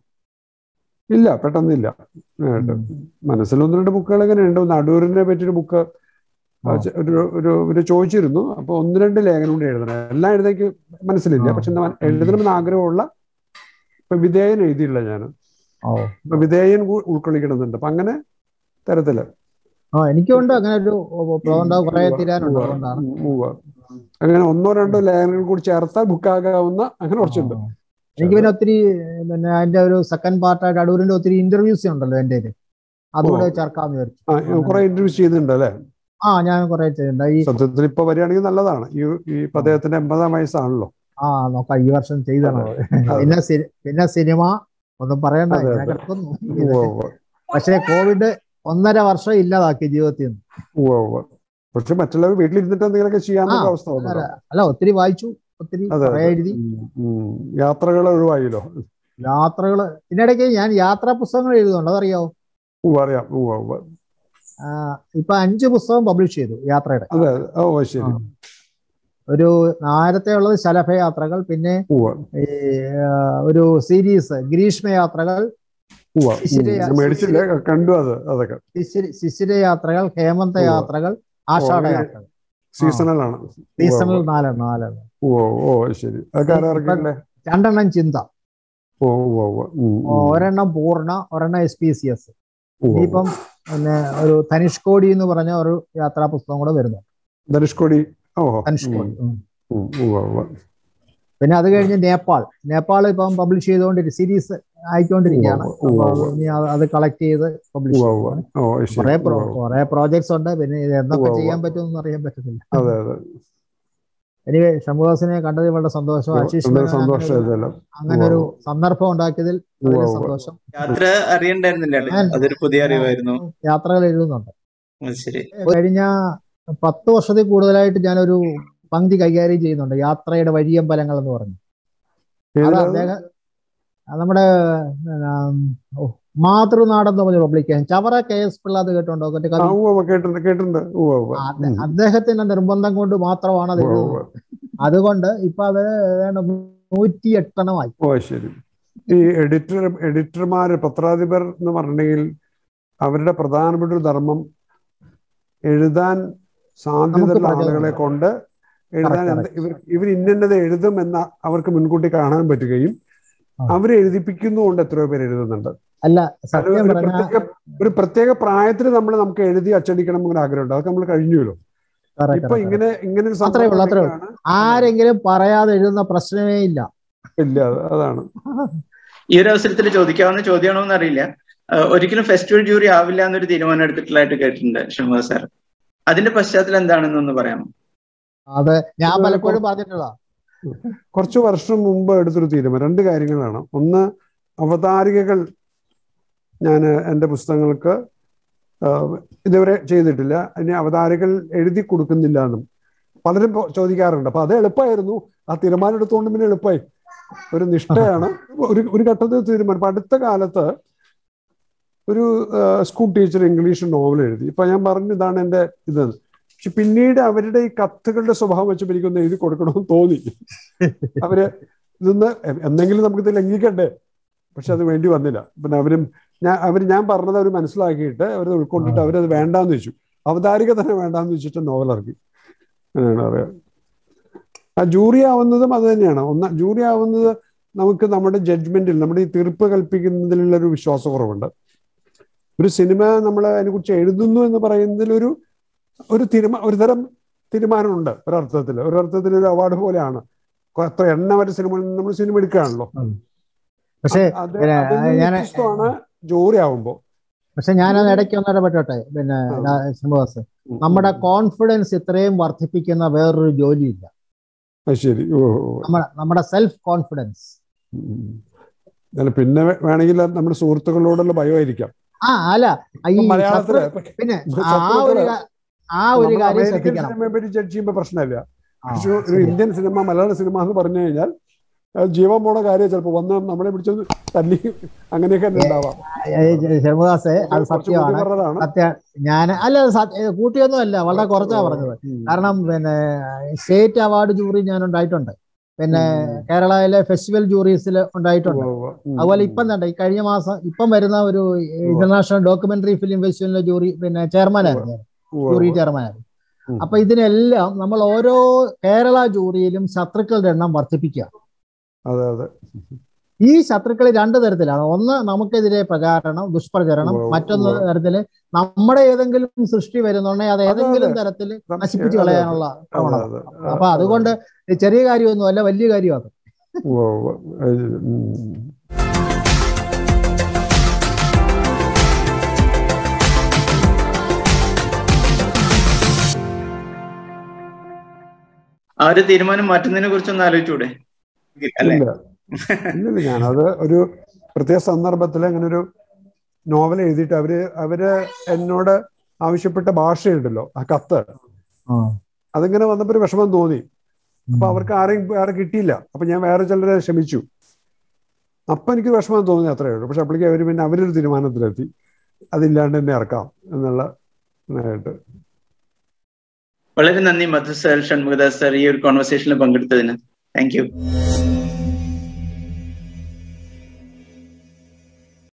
ഇല്ല പെട്ടെന്നില്ല ആയിട്ട്. മനസ്സിൽ ഒന്ന് രണ്ട് ബുക്കുകൾ ഇങ്ങനെ ഉണ്ട് ഒന്ന് അടൂരിനെ പറ്റിയൊരു ബുക്ക് ആ. ഒരു ഒരു ഒരു ചോദിച്ചിരുന്നു അപ്പൊ ഒന്ന് രണ്ട് ലേഖനം കൂടി എഴുതണം എല്ലാം എഴുതേക്ക് മനസ്സിലില്ല ആ. പക്ഷെ എന്താ എഴുതണമെന്ന് ആഗ്രഹമുള്ള ഇപ്പൊ വിധേയൻ എഴുതിയില്ല ഞാൻ ഓ ഇപ്പൊ വിധേയൻ കൂ- ഉൾക്കൊള്ളിക്കണമെന്നുണ്ട് അപ്പൊ അങ്ങനെ തരത്തില് ആ എനിക്കുണ്ട് അങ്ങനെ ഒരു ഉണ്ടാവും കുറെ ഉവ്വ, തീരാനുണ്ട് ഉവ്വ, അതുകൊണ്ടാണ് ഉം, ഉവ്വ. അങ്ങനെ ഒന്നോ രണ്ടോ ലേഖനങ്ങൾ കൂടി ചേർത്താൽ ബുക്കാകാവുന്ന അങ്ങനെ കുറച്ചുണ്ട് ആ. എനിക്ക് പിന്നെ ഒത്തിരി പിന്നെ അതിന്റെ ഒരു സെക്കൻഡ് പാർട്ടായിട്ട് അടൂരിന്റെ ഒത്തിരി ഇന്റർവ്യൂസ് ഉണ്ടല്ലോ എന്റെ അതുകൂടെ ഓ. ചേർക്കാന്ന് വിചാരിച്ചു ആ കുറെ ഇന്റർവ്യൂ ചെയ്തിട്ടുണ്ട് അല്ലെ ആ ഞാൻ കുറെ ചെയ്തിട്ടുണ്ട് ഈ സത്യത്തിൽ ഇപ്പൊ വരികയാണെങ്കിൽ നല്ലതാണ് ഈ ഈ പദ്ദേഹത്തിന്റെ എൺപതാം വയസ്സാണല്ലോ ആ നോക്കാം ഈ വർഷം ചെയ്തണം അതെ. പിന്നെ സി- പിന്നെ സിനിമ ഒന്നും പറയണ്ട അതെ, ഇങ്ങനെ അതെ. കിടക്കുന്നു ഉവ്വ ഉവ്വ പക്ഷേ കോവിഡ് ഒന്നര വർഷം ഇല്ലാതാക്കി ജീവിതത്തിൽ നിന്ന് ഉവ്വ ഉവ്വ പക്ഷെ മറ്റുള്ളവർ വീട്ടിലിരുന്നിട്ട് എന്തെങ്കിലുമൊക്കെ ചെയ്യാനുള്ള ആ, അവസ്ഥ വന്നല്ലോ അല്ല ഒത്തിരി വായിച്ചു ഒത്തിരി അതെ, കുറെ അതെ. എഴുതി യാത്രകൾ ഒഴിവായില്ലോ യാത്രകള് ഇതിനിടയ്ക്ക് ഞാൻ യാത്രാ പുസ്തകങ്ങൾ എഴുതുന്നുണ്ട് അതറിയാവോ ഉവ്വ അറിയാം ഉവ്വ ഉവ്വ ആ, ഇപ്പൊ അഞ്ച് പുസ്തകം പബ്ലിഷ് ചെയ്തു യാത്രയുടെ അതെ അതെ. ഓ ശരി ആ. ഒരു നേരത്തെ ഉള്ളത് ശലഭയാത്രകൾ പിന്നെ ഉവ്വ ഈ, ആ, ഒരു സീരീസ് ഗ്രീഷ്മയാത്രകൾ ഉവ്വ ശിശിര- ഉം. ഞാൻ മേടിച്ചില്ല കണ്ടു അത് അതൊക്കെ ശിശിര- ശിശിര യാത്രകൾ ഹേമന്ത ഉവ്വ. യാത്രകൾ ആഷാഢ അങ്ങനെ യാത്രകൾ സീസണലാണ് ഉവ്വ, സീസണൽ ഉവ്വ. നാലെണ്ണം നാലെണ്ണം ഓ ഓ ശരി അതൊക്കെ ആരാ ഇറക്കിയില്ലേ രണ്ടെണ്ണം ചിന്ത ഓ ഉവ്വ ഉവ്വ ഉം, ഉം. ഒരെണ്ണം പൂർണ്ണ ഒരെണ്ണം എസ് പി സി എസ് ഉവ്വ, ഉവ്വ. ഇനിയിപ്പം പിന്നെ ഒരു ധനുഷ്കോടി എന്ന് പറഞ്ഞ ഒരു യാത്രാ പുസ്തകം കൂടെ വരുന്നു ധനുഷ്കോടി ഓഹോ ധനുഷ്കോടി ഉം. ഉം, ഉവ്വ ഉവ്വ പിന്നെ അത് കഴിഞ്ഞ് നേപ്പാൾ നേപ്പാൾ ഇപ്പം പബ്ലിഷ് ചെയ്തുകൊണ്ടിരിക്കും സീരീസ് ആയിക്കൊണ്ടിരിക്കുകയാണ് ഉവ്വ് ഉവ്വ് അപ്പൊ ഇനി അത് അത് കളക്ട് ചെയ്ത് പബ്ലിഷ് ഉവ്വ് ഉവ്വ്. ചെയ്യും ഓ ശരി കുറെ ഉവ്വ് ഉവ്വ്. കുറെ പ്രോജക്ട്സ് ഉണ്ട് പിന്നെ ഇത് എന്തൊക്കെ ഉവ്വ് ഉവ്വ്. ചെയ്യാൻ പറ്റുമെന്ന് അറിയാൻ പറ്റത്തില്ല അതെ അതെ എനിവേ ശംഭുദാസിനെ കണ്ടതിൽ വളരെ സന്തോഷം ആശീഷ് വളരെ മേനോൻ സന്തോഷം അങ്ങനെ ഒരു- ഇതെല്ലാം അങ്ങനെ ഒരു സന്ദർഭം ഉണ്ടാക്കിയതിൽ ഉവ്വ് വളരെ ഉവ്വ്. സന്തോഷം യാത്ര അറിയണ്ടായിരുന്നില്ല ഞാൻ- അതൊരു പുതിയ അറിവായിരുന്നു യാത്രകൾ എഴുതുന്നുണ്ട് അത് ശരി കഴിഞ്ഞ പത്ത് വർഷത്തിൽ കൂടുതലായിട്ട് ഞാനൊരു പങ്ക്തി കൈകാര്യം ചെയ്യുന്നുണ്ട് യാത്രയുടെ വഴിയമ്പലങ്ങൾ എന്ന് പറഞ്ഞു അത് ഏതിലാ? അദ്ദേഹം അത് നമ്മുടെ ഉം, ഓ, മാതൃനാടെന്ന് പറഞ്ഞ publication Chavara K S Pillai അത് കേട്ടുണ്ടോ മറ്റേ ആ, കവി ഉവ്വ് ഉവ്വ് കേട്ടിട്ടുണ്ട് കേട്ടിട്ടുണ്ട് ഉവ്വ് ഉവ്വ്. ആ, അദ്ദേ- ഉം. അദ്ദേഹത്തിന്റെ നിർബന്ധം കൊണ്ട് മാത്രമാണ് അത് ഉവ്വ് എഴുതുന്നത് ഉവ്വ്. അതുകൊണ്ട് ഇപ്പൊ അത് ഏതാണ്ട് നൂറ്റി എട്ടെണ്ണമായി ഓ ശരി ഈ എഡിറ്റർ എഡിറ്റർമാര് പത്രാധിപർ എന്ന് പറഞ്ഞിട്ടുണ്ടെങ്കിൽ അവരുടെ പ്രധാനപ്പെട്ട ഒരു ധർമ്മം എഴുതാൻ സാധ്യതയുള്ള നമുക്ക് ആളുകളെ കൊണ്ട് എഴുതാൻ Correct, എന്ത് ഇവർ ഇവർ ഇന്നത് എഴുതും എന്ന് അവർക്ക് മുൻകൂട്ടി കാണാൻ പറ്റുകയും ആ. അവർ എഴുതിപ്പിക്കുന്നതുകൊണ്ട് എത്രയോ പേര് എഴുതുന്നുണ്ട് അല്ല അത് സത്യം ഒരു പറഞ്ഞ പ്രത്യേക ഒരു പ്രത്യേക പ്രായത്തിൽ നമ്മൾ നമുക്ക് എഴുതി അച്ചടിക്കണം എന്നൊരു ആഗ്രഹമുണ്ട് അതൊക്കെ നമ്മൾ കഴിഞ്ഞല്ലോ ഇപ്പൊ ഇങ്ങനെ ഇങ്ങനെ ഒരു അത്രേ ഉള്ളൂ, അത്രേ ഉള്ളൂ. ഉണ്ടെങ്കിലാണ് ആരെങ്കിലും പറയാതെ എഴുതുന്ന പ്രശ്നമേ ഇല്ല ഇല്ല അത് അതാണ് ഈ ഒരു അവസരത്തിൽ ചോദിക്കാവുന്ന ചോദ്യമാണോ എന്ന് അറിയില്ല ആഹ് ഒരിക്കലും ഫെസ്റ്റിവൽ ജൂറി ആവില്ല എന്നൊരു തീരുമാനം എടുത്തിട്ടുള്ളതായിട്ട് കേട്ടിട്ടുണ്ട് ഷൺമുഖ സാർ അതിന്റെ പശ്ചാത്തലം എന്താണെന്നൊന്ന് പറയാമോ അത് ഞാൻ ഇത് പലപ്പോഴും പറഞ്ഞിട്ടുള്ളതാ കുറച്ച് വർഷം മുമ്പ് എടുത്തൊരു തീരുമാനം രണ്ട് കാര്യങ്ങളാണ് ഒന്ന് അവതാരികകൾ ഞാൻ എൻ്റെ പുസ്തകങ്ങൾക്ക് ആഹ്, ഇതുവരെ ചെയ്തിട്ടില്ല ഇനി അവതാരികൾ എഴുതി കൊടുക്കുന്നില്ല എന്നും പലരും പോ- ചോദിക്കാറുണ്ട് അപ്പൊ അത് എളുപ്പമായിരുന്നു ആ തീരുമാനം എടുത്തുകൊണ്ട് പിന്നെ എളുപ്പമായി ഒരു നിഷ്ഠയാണ് ഒരു ഒരു ഘട്ടത്തിൽ തീരുമാനം ഇപ്പൊ അടുത്ത കാലത്ത് ഒരു ah, school teacher English novel എഴുതി ഇപ്പൊ ഞാൻ പറഞ്ഞു ഇതാണ് എൻ്റെ ഇത് പക്ഷെ പിന്നീട് അവരുടെ ഈ കത്തുകളുടെ സ്വഭാവം വെച്ചപ്പോൾ എനിക്കൊന്ന് എഴുതി കൊടുക്കണമെന്ന് തോന്നി അവര് ഇതൊന്ന് എ- എന്തെങ്കിലും നമുക്കിത് ലംഘിക്കണ്ടേ പക്ഷെ അത് വേണ്ടി വന്നില്ല പിന്നെ അവരും ഞാൻ അവർ ഞാൻ പറഞ്ഞത് അവർ മനസ്സിലാക്കിയിട്ട് അവരത് ഉൾക്കൊണ്ടിട്ട് അവരത് വേണ്ടാന്ന് വെച്ചു അവതാരിക തന്നെ വേണ്ടാന്ന് വെച്ചിട്ട് നോവൽ ഇറക്കി അങ്ങനെയാണ് അറിയാം ആ ജൂറി ആവുന്നതും അത് തന്നെയാണ് ഒന്ന് ജൂറി ആവുന്നത് നമുക്ക് നമ്മുടെ ജഡ്ജ്മെന്റിൽ നമ്മുടെ ഈ തീർപ്പ് കൽപ്പിക്കുന്നതിലുള്ള ഒരു വിശ്വാസക്കുറവുണ്ട് ഒരു സിനിമ നമ്മൾ അതിനെക്കുറിച്ച് എഴുതുന്നു എന്ന് പറയുന്നതിലൊരു ഒരു തീരുമാ ഒരു തരം തീരുമാനമുണ്ട് ഒരർത്ഥത്തിൽ ഒരർത്ഥത്തിൽ ഒരു അവാർഡ് പോലെയാണ് കൊ- എത്ര എണ്ണ വരെ സിനിമ നമ്മൾ സിനിമ എടുക്കുകയാണല്ലോ പക്ഷേ അത് പിന്നെ അതിൽ നിന്ന് ഞാന് വ്യത്യസ്തമാണ് ജൂറി ആവുമ്പോ പക്ഷെ ഞാനത് ഇടയ്ക്ക് ഒന്ന് ഇടപെട്ടോട്ടെ പിന്നെ ആ. ശ്രീനിവാസ് നമ്മുടെ കോൺഫിഡൻസ് ഇത്രയും വർദ്ധിപ്പിക്കുന്ന വേറൊരു ജോലിയില്ല അത് ശരി ഓ ഓ, ഓ. നമ്മുടെ നമ്മുടെ സെൽഫ് കോൺഫിഡൻസ് ഉം. അല്ല പിന്നെ വേ- വേണമെങ്കിൽ നമ്മുടെ സുഹൃത്തുക്കളോടുള്ള ഭയമായിരിക്കാം ആ അല്ല ഈ ഇപ്പൊ മലയാളത്തില് ശത്രു- പിന്നെ ഇപ്പൊ ആ ഒരു ശത്രുക്കള് കാ- ആ ഒരു നമ്മൾ കാര്യം അമേരിക്കൻ ശ്രദ്ധിക്കണം സിനിമയെ പറ്റി ജഡ്ജ് ചെയ്യുമ്പോൾ പ്രശ്നമില്ല ആ, പക്ഷെ ഒരു ശരിയാ. ഇന്ത്യൻ സിനിമ മലയാള സിനിമ എന്ന് പറഞ്ഞു കഴിഞ്ഞാൽ അത് ജീവൻ പോണ കാര്യം ചിലപ്പോൾ വന്ന് നമ്മളെ പിടിച്ചത് തല്ലി അങ്ങനെയൊക്കെ തന്നെ ഉണ്ടാവാം ശർമ്മദാസെ അത് കുറച്ച് ബുദ്ധി സത്യമാണ് പറഞ്ഞതാണ് സത്യ ഞാൻ അല്ല സത്യ- കൂട്ടിയൊന്നും അല്ല വളരെ കുറച്ചാ പറഞ്ഞത് ഉം. കാരണം പിന്നെ സ്റ്റേറ്റ് അവാർഡ് ജൂറി ഞാൻ ഉണ്ടായിട്ടുണ്ട് പിന്നെ ഉം. കേരളയിലെ ഫെസ്റ്റിവൽ ജൂറീസിൽ ഉണ്ടായിട്ടുണ്ട് ഉവ്വ് ഉവ്വ്. ഉം. അതുപോലെ ഇപ്പം തന്നെ ഈ കഴിഞ്ഞ മാസം ഇപ്പം വരുന്ന ഒരു ഇന്റർനാഷണൽ ഡോക്യുമെന്ററി ഫിലിം ഫെസ്റ്റിവലിലെ ജൂറി പിന്നെ ചെയർമാനായിരുന്നു ഞാൻ. ഉവ്വ് ജൂറി ഉവ്വ്. ചെയർമാനായിരുന്നു ഉം. അപ്പൊ ഇതിനെല്ലാം നമ്മൾ ഓരോ കേരള ജൂറിയിലും ശത്രുക്കളുടെ എണ്ണം വർദ്ധിപ്പിക്കുക അതെ അതെ ഈ ശത്രുക്കൾ രണ്ട് തരത്തിലാണ് ഒന്ന് നമുക്കെതിരെ പ്രചാരണം ദുഷ്പ്രചരണം ഉവ്വ് മറ്റൊന്ന് ഉവ്വ്. തരത്തില് നമ്മുടെ ഏതെങ്കിലും സൃഷ്ടി വരുന്നുണ്ടെങ്കിൽ അത് അതെ, ഏതെങ്കിലും അതെ. തരത്തിൽ സംശയം- നശിപ്പിച്ചു അതെ, അതെ. കളയാനുള്ള അതെ, പ്രവണത അതെ. അപ്പൊ അതുകൊണ്ട് ഇത് ചെറിയ കാര്യമൊന്നും അല്ല വലിയ കാര്യമാണ് ഉവ്വ് ഉവ്വ്. അത് ഉം. ആ ഒരു തീരുമാനം മാറ്റുന്നതിനെ കുറിച്ചൊന്ന് ആലോചിച്ചൂടെ അല്ലെ ഇല്ല ഇല്ലില്ല ഞാനത് ഒരു പ്രത്യേക സന്ദർഭത്തിൽ അങ്ങനെ ഒരു നോവൽ എഴുതിയിട്ട് അവര് അവര് എന്നോട് ആവശ്യപ്പെട്ട ഭാഷയുണ്ടല്ലോ ആ കത്ത് അതിങ്ങനെ വന്നപ്പോ ഒരു വിഷമം തോന്നി അപ്പൊ അവർക്ക് ആരെയും വേറെ കിട്ടിയില്ല അപ്പൊ ഞാൻ വേറെ ചിലരെ ക്ഷമിച്ചു അപ്പൊ എനിക്ക് വിഷമം തോന്നി അത്രേ ഉള്ളൂ പക്ഷെ അപ്പോഴേക്കും അവര് പിന്നെ അവരൊരു തീരുമാനത്തിലെത്തി അതില്ലാണ്ട് തന്നെ ഇറക്കാം എന്നുള്ള ഇതായിട്ട് വളരെ നന്ദി മധു സർ ഷൺമുഖദാസ് സർ ഈ ഒരു കോൺവെർസേഷനിൽ പങ്കെടുത്തതിന് താങ്ക് യു